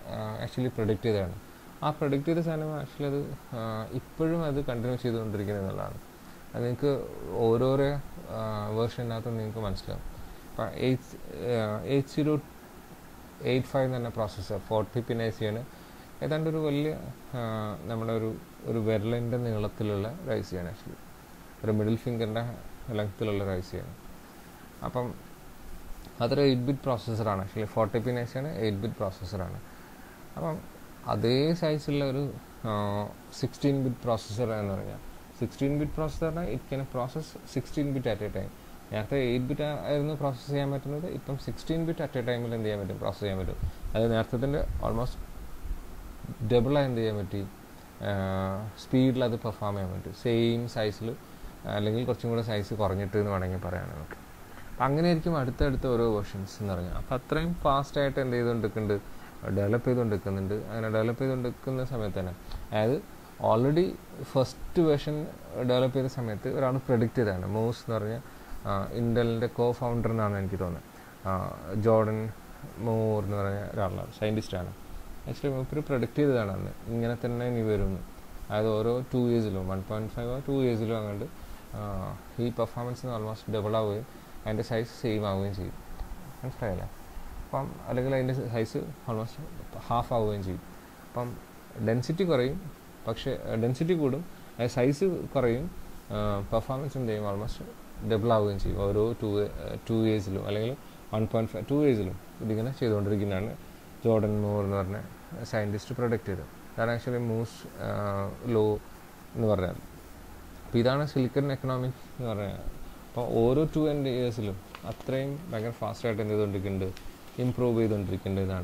ആക്ച്വലി പ്രൊഡിക്റ്റ് ചെയ്തതാണ് ആ പ്രൊഡിക്റ്റ് ചെയ്ത സാധനം ആക്ച്വലി അത് ആ, ഇപ്പോഴും അത് കണ്ടിന്യൂ ചെയ്തുകൊണ്ടിരിക്കുന്നത് എന്നുള്ളതാണ് അത് നിങ്ങൾക്ക് ഓരോരോ വേർഷനകത്ത് നിങ്ങൾക്ക് മനസ്സിലാവും ഇപ്പം eight eight zero eight five എന്ന് പറഞ്ഞ പ്രോസസ്സർ ഫോർട്ടി പിനൈസിയാണ് ഏതാണ്ട് ഒരു വലിയ ആ, നമ്മുടെ ഒരു ഒരു വിരലിൻ്റെ നീളത്തിലുള്ള റൈസിയാണ് ആക്ച്വലി ഒരു മിഡിൽ ഫിംഗറിൻ്റെ ലെങ്ത്തിലുള്ള റൈസിയാണ് അപ്പം അതൊരു എയ്റ്റ് ബിറ്റ് പ്രോസസ്സറാണ് ആക്ച്വലി ഫോർട്ടി പിനൈസിയാണ് എയ്റ്റ് ബിറ്റ് പ്രോസസ്സറാണ് അപ്പം അതേ സൈസുള്ള ഒരു സിക്സ്റ്റീൻ ബിറ്റ് പ്രോസസ്സർ എന്ന് പറഞ്ഞാൽ സിക്സ്റ്റീൻ ബിറ്റ് പ്രോസസ്സറിന് it can process sixteen bit at a time നേരത്തെ എയ്റ്റ് ബിറ്റ് ആയിരുന്നു പ്രോസസ്സ് ചെയ്യാൻ പറ്റുന്നത് ഇപ്പം സിക്സ്റ്റീൻ ബിറ്റ് അറ്റ് എ ടൈമിൽ എന്ത് ചെയ്യാൻ പറ്റും പ്രോസസ്സ് ചെയ്യാൻ പറ്റും അത് നേരത്തെ ഓൾമോസ്റ്റ് ഡബിളായി എന്ത് ചെയ്യാൻ പറ്റി സ്പീഡിൽ അത് പെർഫോം ചെയ്യാൻ പറ്റും സെയിം സൈസിൽ അല്ലെങ്കിൽ കുറച്ചും കൂടെ സൈസ് കുറഞ്ഞിട്ട് എന്ന് വേണമെങ്കിൽ പറയാം നമുക്ക് അപ്പം അങ്ങനെ ആയിരിക്കും അടുത്തടുത്ത ഓരോ വേർഷൻസ് എന്ന് പറഞ്ഞാൽ അപ്പം അത്രയും ഫാസ്റ്റായിട്ട് എന്ത് ചെയ്തുകൊണ്ടിരിക്കുന്നുണ്ട് ഡെവലപ്പ് ചെയ്തുകൊണ്ടിരിക്കുന്നുണ്ട് അങ്ങനെ ഡെവലപ്പ് ചെയ്തുകൊണ്ടിരിക്കുന്ന സമയത്ത് തന്നെ അതായത് ഓൾറെഡി ഫസ്റ്റ് വേർഷൻ ഡെവലപ്പ് ചെയ്ത സമയത്ത് ഒരാൾ പ്രൊഡിക്റ്റ് ചെയ്തതാണ് മോസ് എന്ന് പറഞ്ഞ ഇൻ്റലിൻ്റെ കോ ഫൗണ്ടർ എന്നാണ് എനിക്ക് തോന്നുന്നത് ആ, ജോർഡൻ മോർ എന്ന് പറഞ്ഞ ഒരാളാണ് സയൻറ്റിസ്റ്റാണ് ആക്ച്വലി മൂപ്പര് പ്രൊഡിക്റ്റ് ചെയ്തതാണ് അന്ന് ഇങ്ങനെ തന്നെ ഇനി വരുമെന്ന് അതായത് ഓരോ ടു ഇയേഴ്സിലും വൺ പോയിൻറ്റ് ഫൈവ് ടു ഇയേഴ്സിലും അങ്ങോട്ട് ഈ പെർഫോമൻസിന് ഓൾമോസ്റ്റ് ഡബിൾ ആവുകയും അതിൻ്റെ സൈസ് സെയിം ആവുകയും ചെയ്യും മനസ്സിലായില്ലേ അപ്പം അല്ലെങ്കിൽ അതിൻ്റെ സൈസ് ഓൾമോസ്റ്റ് ഹാഫ് ആവുകയും ചെയ്യും അപ്പം ഡെൻസിറ്റി കുറയും പക്ഷേ ഡെൻസിറ്റി കൂടും സൈസ് കുറയും പെർഫോമൻസ് എന്ത് ചെയ്യും ഓൾമോസ്റ്റ് ഡബിൾ ആവുകയും ചെയ്യും ഓരോ ടു ടു ഇയേഴ്സിലും അല്ലെങ്കിൽ വൺ പോയിൻറ്റ് ഫൈവ് ടു ഇയേഴ്സിലും ഇതിങ്ങനെ ചെയ്തുകൊണ്ടിരിക്കുന്നതാണ് ജോർഡൻ മോർ എന്ന് പറഞ്ഞ സയൻറ്റിസ്റ്റ് പ്രൊഡക്റ്റ് ചെയ്തത് അതാണ് ആക്ച്വലി മൂസ് ലോ എന്ന് പറഞ്ഞാൽ അപ്പോൾ ഇതാണ് സിലിക്കൺ എക്കണോമിക് എന്ന് പറഞ്ഞാൽ അപ്പോൾ ഓരോ ടു ആൻഡ് ഇയേഴ്സിലും അത്രയും ഭയങ്കര ഫാസ്റ്റായിട്ട് എന്ത് ചെയ്തുകൊണ്ടിരിക്കുന്നുണ്ട് ഇമ്പ്രൂവ് ചെയ്തുകൊണ്ടിരിക്കേണ്ടത് ഇതാണ്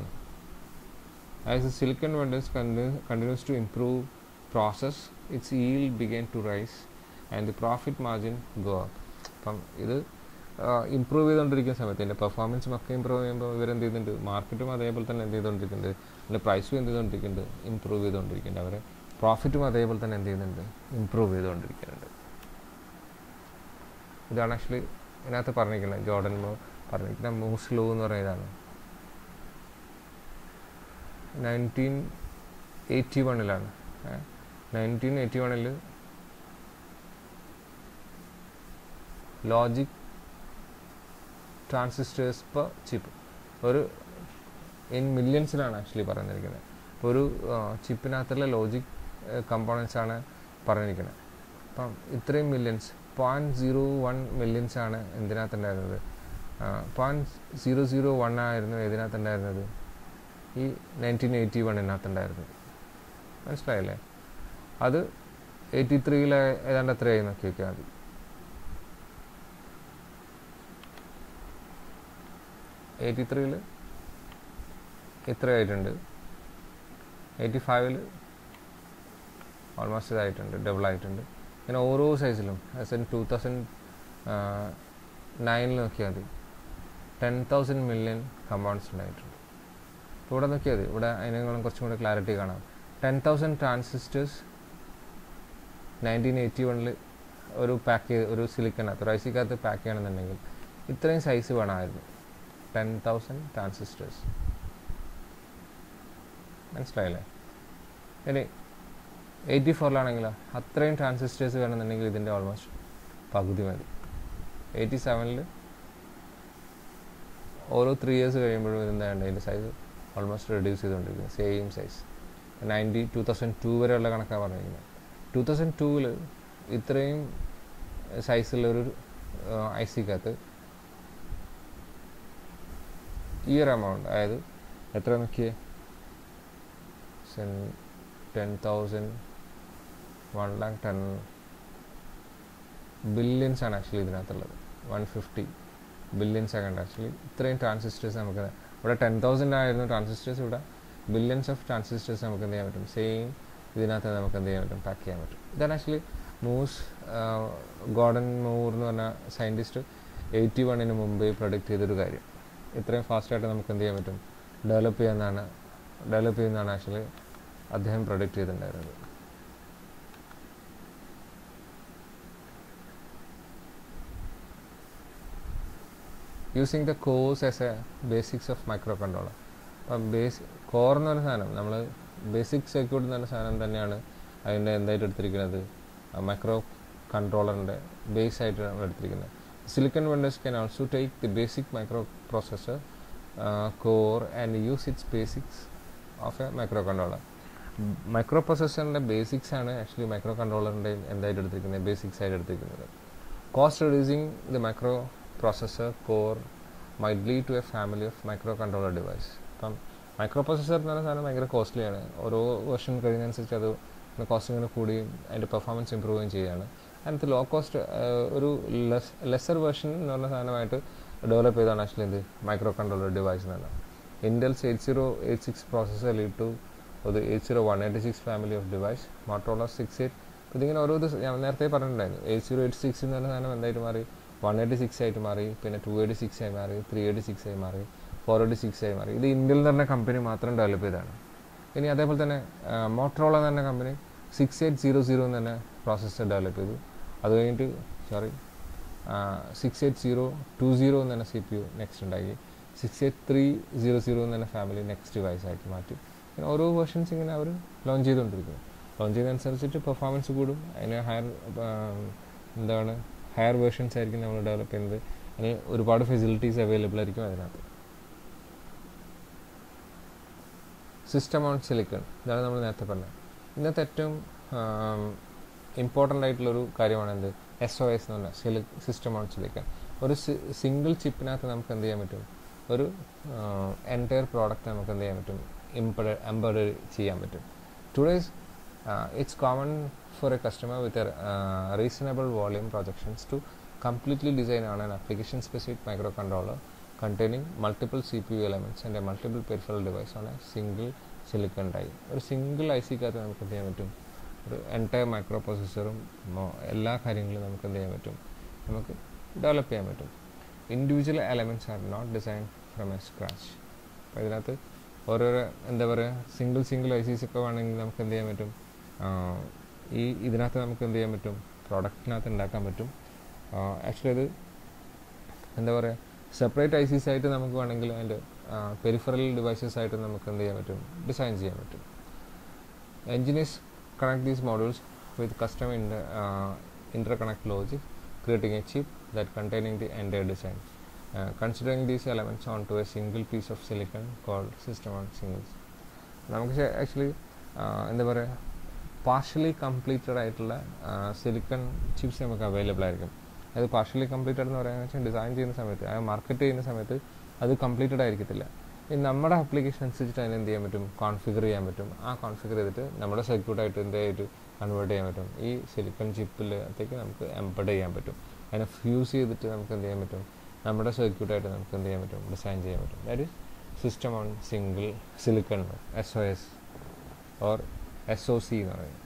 As the silicon vendors continue, continues to improve process, its yield began to rise and the profit margin go up. അപ്പം ഇത് ഇമ്പ്രൂവ് ചെയ്തുകൊണ്ടിരിക്കുന്ന സമയത്ത് എൻ്റെ പെർഫോമൻസും ഒക്കെ ഇമ്പ്രൂവ് ചെയ്യുമ്പോൾ ഇവരെന്ത് ചെയ്യുന്നുണ്ട് മാർക്കറ്റും അതേപോലെ തന്നെ എന്ത് ചെയ്തുകൊണ്ടിരിക്കുന്നുണ്ട് അതിൻ്റെ പ്രൈസും എന്ത് ചെയ്തുകൊണ്ടിരിക്കുന്നുണ്ട് ഇമ്പ്രൂവ് ചെയ്തുകൊണ്ടിരിക്കുന്നുണ്ട് അവരെ പ്രോഫിറ്റും അതേപോലെ തന്നെ എന്ത് ചെയ്യുന്നുണ്ട് ഇമ്പ്രൂവ് ചെയ്തുകൊണ്ടിരിക്കുന്നുണ്ട് ഇതാണ് ആക്ച്വലി ഇതിനകത്ത് പറഞ്ഞിരിക്കുന്നത് ജോർഡൻ മോ പറഞ്ഞിരിക്കുന്ന മൂസ് ലോ എന്ന് പറയുന്നതാണ് നയൻറ്റീൻ എയ്റ്റി വണ്ണിലാണ് നയൻറ്റീൻ എയ്റ്റി വണ്ണിൽ ലോജിക് ട്രാൻസിസ്റ്റേഴ്സ് പെർ ചിപ്പ് ഒരു ഇൻ മില്യൺസിലാണ് ആക്ച്വലി പറഞ്ഞിരിക്കുന്നത് അപ്പോൾ ഒരു ചിപ്പിനകത്തുള്ള ലോജിക് കമ്പോണൻസ് ആണ് പറഞ്ഞിരിക്കുന്നത് അപ്പം ഇത്രയും millions point zero one millions ആണ് എന്തിനകത്തുണ്ടായിരുന്നത് പോയിൻറ്റ് സീറോ സീറോ വൺ ആയിരുന്നു ഇതിനകത്തുണ്ടായിരുന്നത് ഈ നയൻറ്റീൻ എയ്റ്റി വണ്ണിനകത്തുണ്ടായിരുന്നു മനസ്സിലായില്ലേ അത് എയ്റ്റി ത്രീയിൽ ഏതാണ്ട് എത്രയായി നോക്കി നോക്കിയാൽ മതി എയ്റ്റി ത്രീയിൽ എത്രയായിട്ടുണ്ട് എയ്റ്റി ഫൈവിൽ ഓൾമോസ്റ്റ് ഇതായിട്ടുണ്ട് ഡബിൾ ആയിട്ടുണ്ട് ഇങ്ങനെ ഓരോ സൈസിലും ആസ് എൻ ടൂ തൗസൻഡ് നയനിൽ നോക്കിയാൽ മതി ടെൻ തൗസൻഡ് മില്യൺ കമ്പൗണ്ട്സ് ഉണ്ടായിട്ടുണ്ട് ഇപ്പോൾ ഇവിടെ നോക്കിയാൽ മതി ഇവിടെ അതിനേക്കാളും കുറച്ചും കൂടെ ക്ലാരിറ്റി കാണാം ten thousand transistors nineteen eighty വണ്ണിൽ ഒരു പാക്ക് ചെയ്ത് ഒരു സിലിക്കനകത്ത് ഒരു ഐസിക്കകത്ത് പാക്ക് ചെയ്യണമെന്നുണ്ടെങ്കിൽ ഇത്രയും സൈസ് വേണമായിരുന്നു ടെൻ തൗസൻഡ് ട്രാൻസിസ്റ്റേഴ്സ് മനസ്സിലായില്ലേ ഇനി എയ്റ്റി ഫോറിലാണെങ്കിലോ അത്രയും ട്രാൻസിസ്റ്റേഴ്സ് വേണമെന്നുണ്ടെങ്കിൽ ഇതിൻ്റെ ഓൾമോസ്റ്റ് പകുതി മതി എയ്റ്റി സെവനിൽ ഓരോ ത്രീ ഇയേഴ്സ് കഴിയുമ്പോഴും ഇതെന്താണ് അതിൻ്റെ സൈസ് ഓൾമോസ്റ്റ് റെഡ്യൂസ് ചെയ്തുകൊണ്ടിരിക്കുന്നത് same size ninety two thousand two വരെയുള്ള കണക്കാണ് പറഞ്ഞിരിക്കുന്നത് ടു തൗസൻഡ് ടൂവിൽ ഇത്രയും സൈസുള്ളൊരു ഐ സിക്കകത്ത് ഈ ഒരു എമൗണ്ട് അതായത് എത്ര നോക്കിയേ ten thousand one lakh ten billions ആണ് ആക്ച്വലി ഇതിനകത്തുള്ളത് വൺ ഫിഫ്റ്റി ബില്യൺസ് ഒക്കെ ഉണ്ട് ആക്ച്വലി ഇത്രയും ട്രാൻസിസ്റ്റേഴ്സ് നമുക്ക് ഇവിടെ ടെൻ തൗസൻഡ് ആയിരുന്നു ട്രാൻസിസ്റ്റേഴ്സ് ഇവിടെ ബില്യൺസ് ഓഫ് ട്രാൻസിസ്റ്റേഴ്സ് നമുക്ക് എന്ത് ചെയ്യാൻ പറ്റും സെയിം ഇതിനകത്ത് നമുക്ക് എന്ത് ചെയ്യാൻ പറ്റും പാക്ക് ചെയ്യാൻ പറ്റും ഇതാണ് ആക്ച്വലി മൂസ് ഗോർഡൻ മൂർ എന്ന് പറഞ്ഞ സയൻറ്റിസ്റ്റ് എയ്റ്റി വണ്ണിന് മുമ്പ് പ്രൊഡിക്റ്റ് ചെയ്തൊരു കാര്യം ഇത്രയും ഫാസ്റ്റായിട്ട് നമുക്ക് എന്ത് ചെയ്യാൻ പറ്റും ഡെവലപ്പ് ചെയ്യാമെന്നാണ് ഡെവലപ്പ് ചെയ്യുന്നതാണ് ആക്ച്വലി അദ്ദേഹം പ്രൊഡിക്റ്റ് ചെയ്തിട്ടുണ്ടായിരുന്നത് using the cores as a basics of microcontroller അപ്പം ബേസ് കോർ എന്ന് പറഞ്ഞ സാധനം നമ്മൾ ബേസിക് സർക്യൂട്ട് എന്ന് പറഞ്ഞ സാധനം തന്നെയാണ് അതിൻ്റെ എന്തായിട്ട് എടുത്തിരിക്കുന്നത് മൈക്രോ കൺട്രോളറിൻ്റെ ബേസ് ആയിട്ട് നമ്മൾ എടുത്തിരിക്കുന്നത് silicon vendors can also take the basic microprocessor core and use its basics of a micro microcontroller മൈക്രോ പ്രോസസ്സറിൻ്റെ ബേസിക്സ് ആണ് ആക്ച്വലി മൈക്രോ കൺട്രോളറിൻ്റെ എന്തായിട്ട് എടുത്തിരിക്കുന്നത് ബേസിക്സ് ആയിട്ട് എടുത്തിരിക്കുന്നത് cost reducing the microprocessor core might lead to a family of micro microcontroller device അപ്പം മൈക്രോ പ്രോസസ്സർ എന്ന് പറയുന്ന സാധനം ഭയങ്കര കോസ്റ്റ്ലിയാണ് ഓരോ വെർഷൻ കഴിയുന്നതനുസരിച്ച് അത് കോസ്റ്റ് ഇങ്ങനെ കൂടുകയും അതിൻ്റെ പെർഫോമൻസ് ഇമ്പ്രൂവ് ചെയ്യുകയും ചെയ്യുകയാണ് അതിനകത്ത് ലോ കോസ്റ്റ് ഒരു ലെസ് ലെസർ വെർഷൻ എന്ന് പറഞ്ഞ സാധനമായിട്ട് ഡെവലപ്പ് ചെയ്താണ് ആക്ച്വലി എന്ത് മൈക്രോ കൺട്രോളർ ഡിവൈസ് എന്ന് പറഞ്ഞാൽ Intel's eight zero eight six processor lead to ഒരു eight zero one eighty six family of device Motorola six eight അപ്പോൾ ഇതിങ്ങനെ ഓരോ ദിവസം ഞാൻ നേരത്തെ പറഞ്ഞിട്ടുണ്ടായിരുന്നു എയ്റ്റ് സീറോ എയ്റ്റ് സിക്സ് എന്ന് പറഞ്ഞ സാധനം എന്തായിട്ട് മാറി വൺ എയ്റ്റി സിക്സ് ആയിട്ട് മാറി പിന്നെ ടു എയ്റ്റി സിക്സ് ആയി മാറി ത്രീ എയ്റ്റി സിക്സ് ആയി മാറി ഫോർ എയ്റ്റി സിക്സ് ആയി മാറി ഇത് ഇന്ത്യയിൽ എന്ന് പറഞ്ഞ കമ്പനി മാത്രം ഡെവലപ്പ് ചെയ്തതാണ് ഇനി അതേപോലെ തന്നെ മോട്ടറോള എന്ന് പറഞ്ഞ company six eight zero zero എന്ന് തന്നെ പ്രോസസ്സർ ഡെവലപ്പ് ചെയ്തു അത് കഴിഞ്ഞിട്ട് sorry six eight zero two zero എന്ന് തന്നെ സി പി യു നെക്സ്റ്റ് ഉണ്ടാക്കി six eight three zero zero എന്ന് തന്നെ ഫാമിലി നെക്സ്റ്റ് ഡിവൈസ് ആക്കി മാറ്റി പിന്നെ ഓരോ വേർഷൻസ് ഇങ്ങനെ അവർ ലോഞ്ച് ചെയ്തുകൊണ്ടിരിക്കുന്നു ലോഞ്ച് ചെയ്യുന്നതനുസരിച്ചിട്ട് പെർഫോമൻസ് കൂടും അതിന് ഹയർ എന്താണ് ഹയർ വേർഷൻസ് ആയിരിക്കും നമ്മൾ ഡെവലപ്പ് ചെയ്യുന്നത് അതിന് ഒരുപാട് ഫെസിലിറ്റീസ് അവൈലബിൾ ആയിരിക്കും അതിനകത്ത് സിസ്റ്റം ഓൺ സിലിക്കൺ ഇതാണ് നമ്മൾ നേരത്തെ പറഞ്ഞത് ഇന്നത്തെ ഏറ്റവും ഇമ്പോർട്ടൻ്റ് ആയിട്ടുള്ളൊരു കാര്യമാണ് എന്ത് എസ് ഒ എസ് എന്ന് പറഞ്ഞാൽ സിലി സിസ്റ്റം ഓൺ സിലിക്കൺ ഒരു സിംഗിൾ ചിപ്പിനകത്ത് നമുക്ക് എന്ത് ചെയ്യാൻ പറ്റും ഒരു എൻറ്റയർ പ്രോഡക്റ്റ് നമുക്ക് എന്ത് ചെയ്യാൻ പറ്റും ഇമ്പഡ് എംബഡ് ചെയ്യാൻ പറ്റും today's it's common for a customer with a uh, reasonable volume projections to completely design on an application specific microcontroller containing multiple CPU elements and a multiple peripheral device on a single silicon die. ഒരു single I സിക്കകത്ത് നമുക്ക് എന്ത് ചെയ്യാൻ പറ്റും ഒരു entire micro പ്രോസസ്സറും എല്ലാ കാര്യങ്ങളും നമുക്ക് എന്ത് ചെയ്യാൻ പറ്റും നമുക്ക് ഡെവലപ്പ് ചെയ്യാൻ പറ്റും individual elements are not design from a scratch അപ്പോൾ ഇതിനകത്ത് ഓരോരോ എന്താ പറയുക സിംഗിൾ സിംഗിൾ ഐ സീസ് ഒക്കെ വേണമെങ്കിൽ നമുക്ക് എന്ത് ചെയ്യാൻ പറ്റും ഈ ഇതിനകത്ത് നമുക്ക് എന്ത് ചെയ്യാൻ പറ്റും പ്രോഡക്റ്റിനകത്ത് ഉണ്ടാക്കാൻ പറ്റും ആക്ച്വലി അത് എന്താ പറയുക സെപ്പറേറ്റ് ഐ സീസ് ആയിട്ട് നമുക്ക് വേണമെങ്കിൽ അതിൻ്റെ പെരിഫറൽ ഡിവൈസസ് ആയിട്ട് നമുക്ക് എന്ത് ചെയ്യാൻ പറ്റും ഡിസൈൻ ചെയ്യാൻ പറ്റും engineers connect these modules with custom in interconnect logic creating a chip that containing the entire design uh, considering these elements onto a single piece of silicon called system on singles നമുക്ക് actually എന്താ പറയുക partially completed ആയിട്ടുള്ള silicon chips നമുക്ക് available ആയിരിക്കും അത് partially completed എന്ന് പറയുന്നത് വെച്ചാൽ ഡിസൈൻ ചെയ്യുന്ന സമയത്ത് അത് മാർക്കറ്റ് ചെയ്യുന്ന സമയത്ത് അത് കംപ്ലീറ്റഡ് ആയിരിക്കത്തില്ല ഇനി നമ്മുടെ ആപ്ലിക്കേഷൻ അനുസരിച്ചിട്ട് അതിന് എന്ത് ചെയ്യാൻ പറ്റും കോൺഫിഗർ ചെയ്യാൻ പറ്റും ആ കോൺഫിഗർ ചെയ്തിട്ട് നമ്മുടെ സർക്യൂട്ടായിട്ട് എന്തായിട്ട് കൺവേർട്ട് ചെയ്യാൻ പറ്റും ഈ സിലിക്കൺ ചിപ്പിലത്തേക്ക് നമുക്ക് എംബഡ് ചെയ്യാൻ പറ്റും അതിനെ ഫ്യൂസ് ചെയ്തിട്ട് നമുക്ക് എന്ത് ചെയ്യാൻ പറ്റും നമ്മുടെ സർക്യൂട്ടായിട്ട് നമുക്ക് എന്ത് ചെയ്യാൻ പറ്റും ഡിസൈൻ ചെയ്യാൻ പറ്റും that is system on single silicon S O S or S O C എന്ന് പറയുന്നത്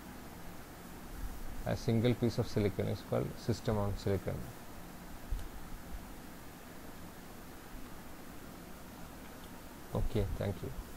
A single piece of silicon is called system on silicon. Okay, thank you.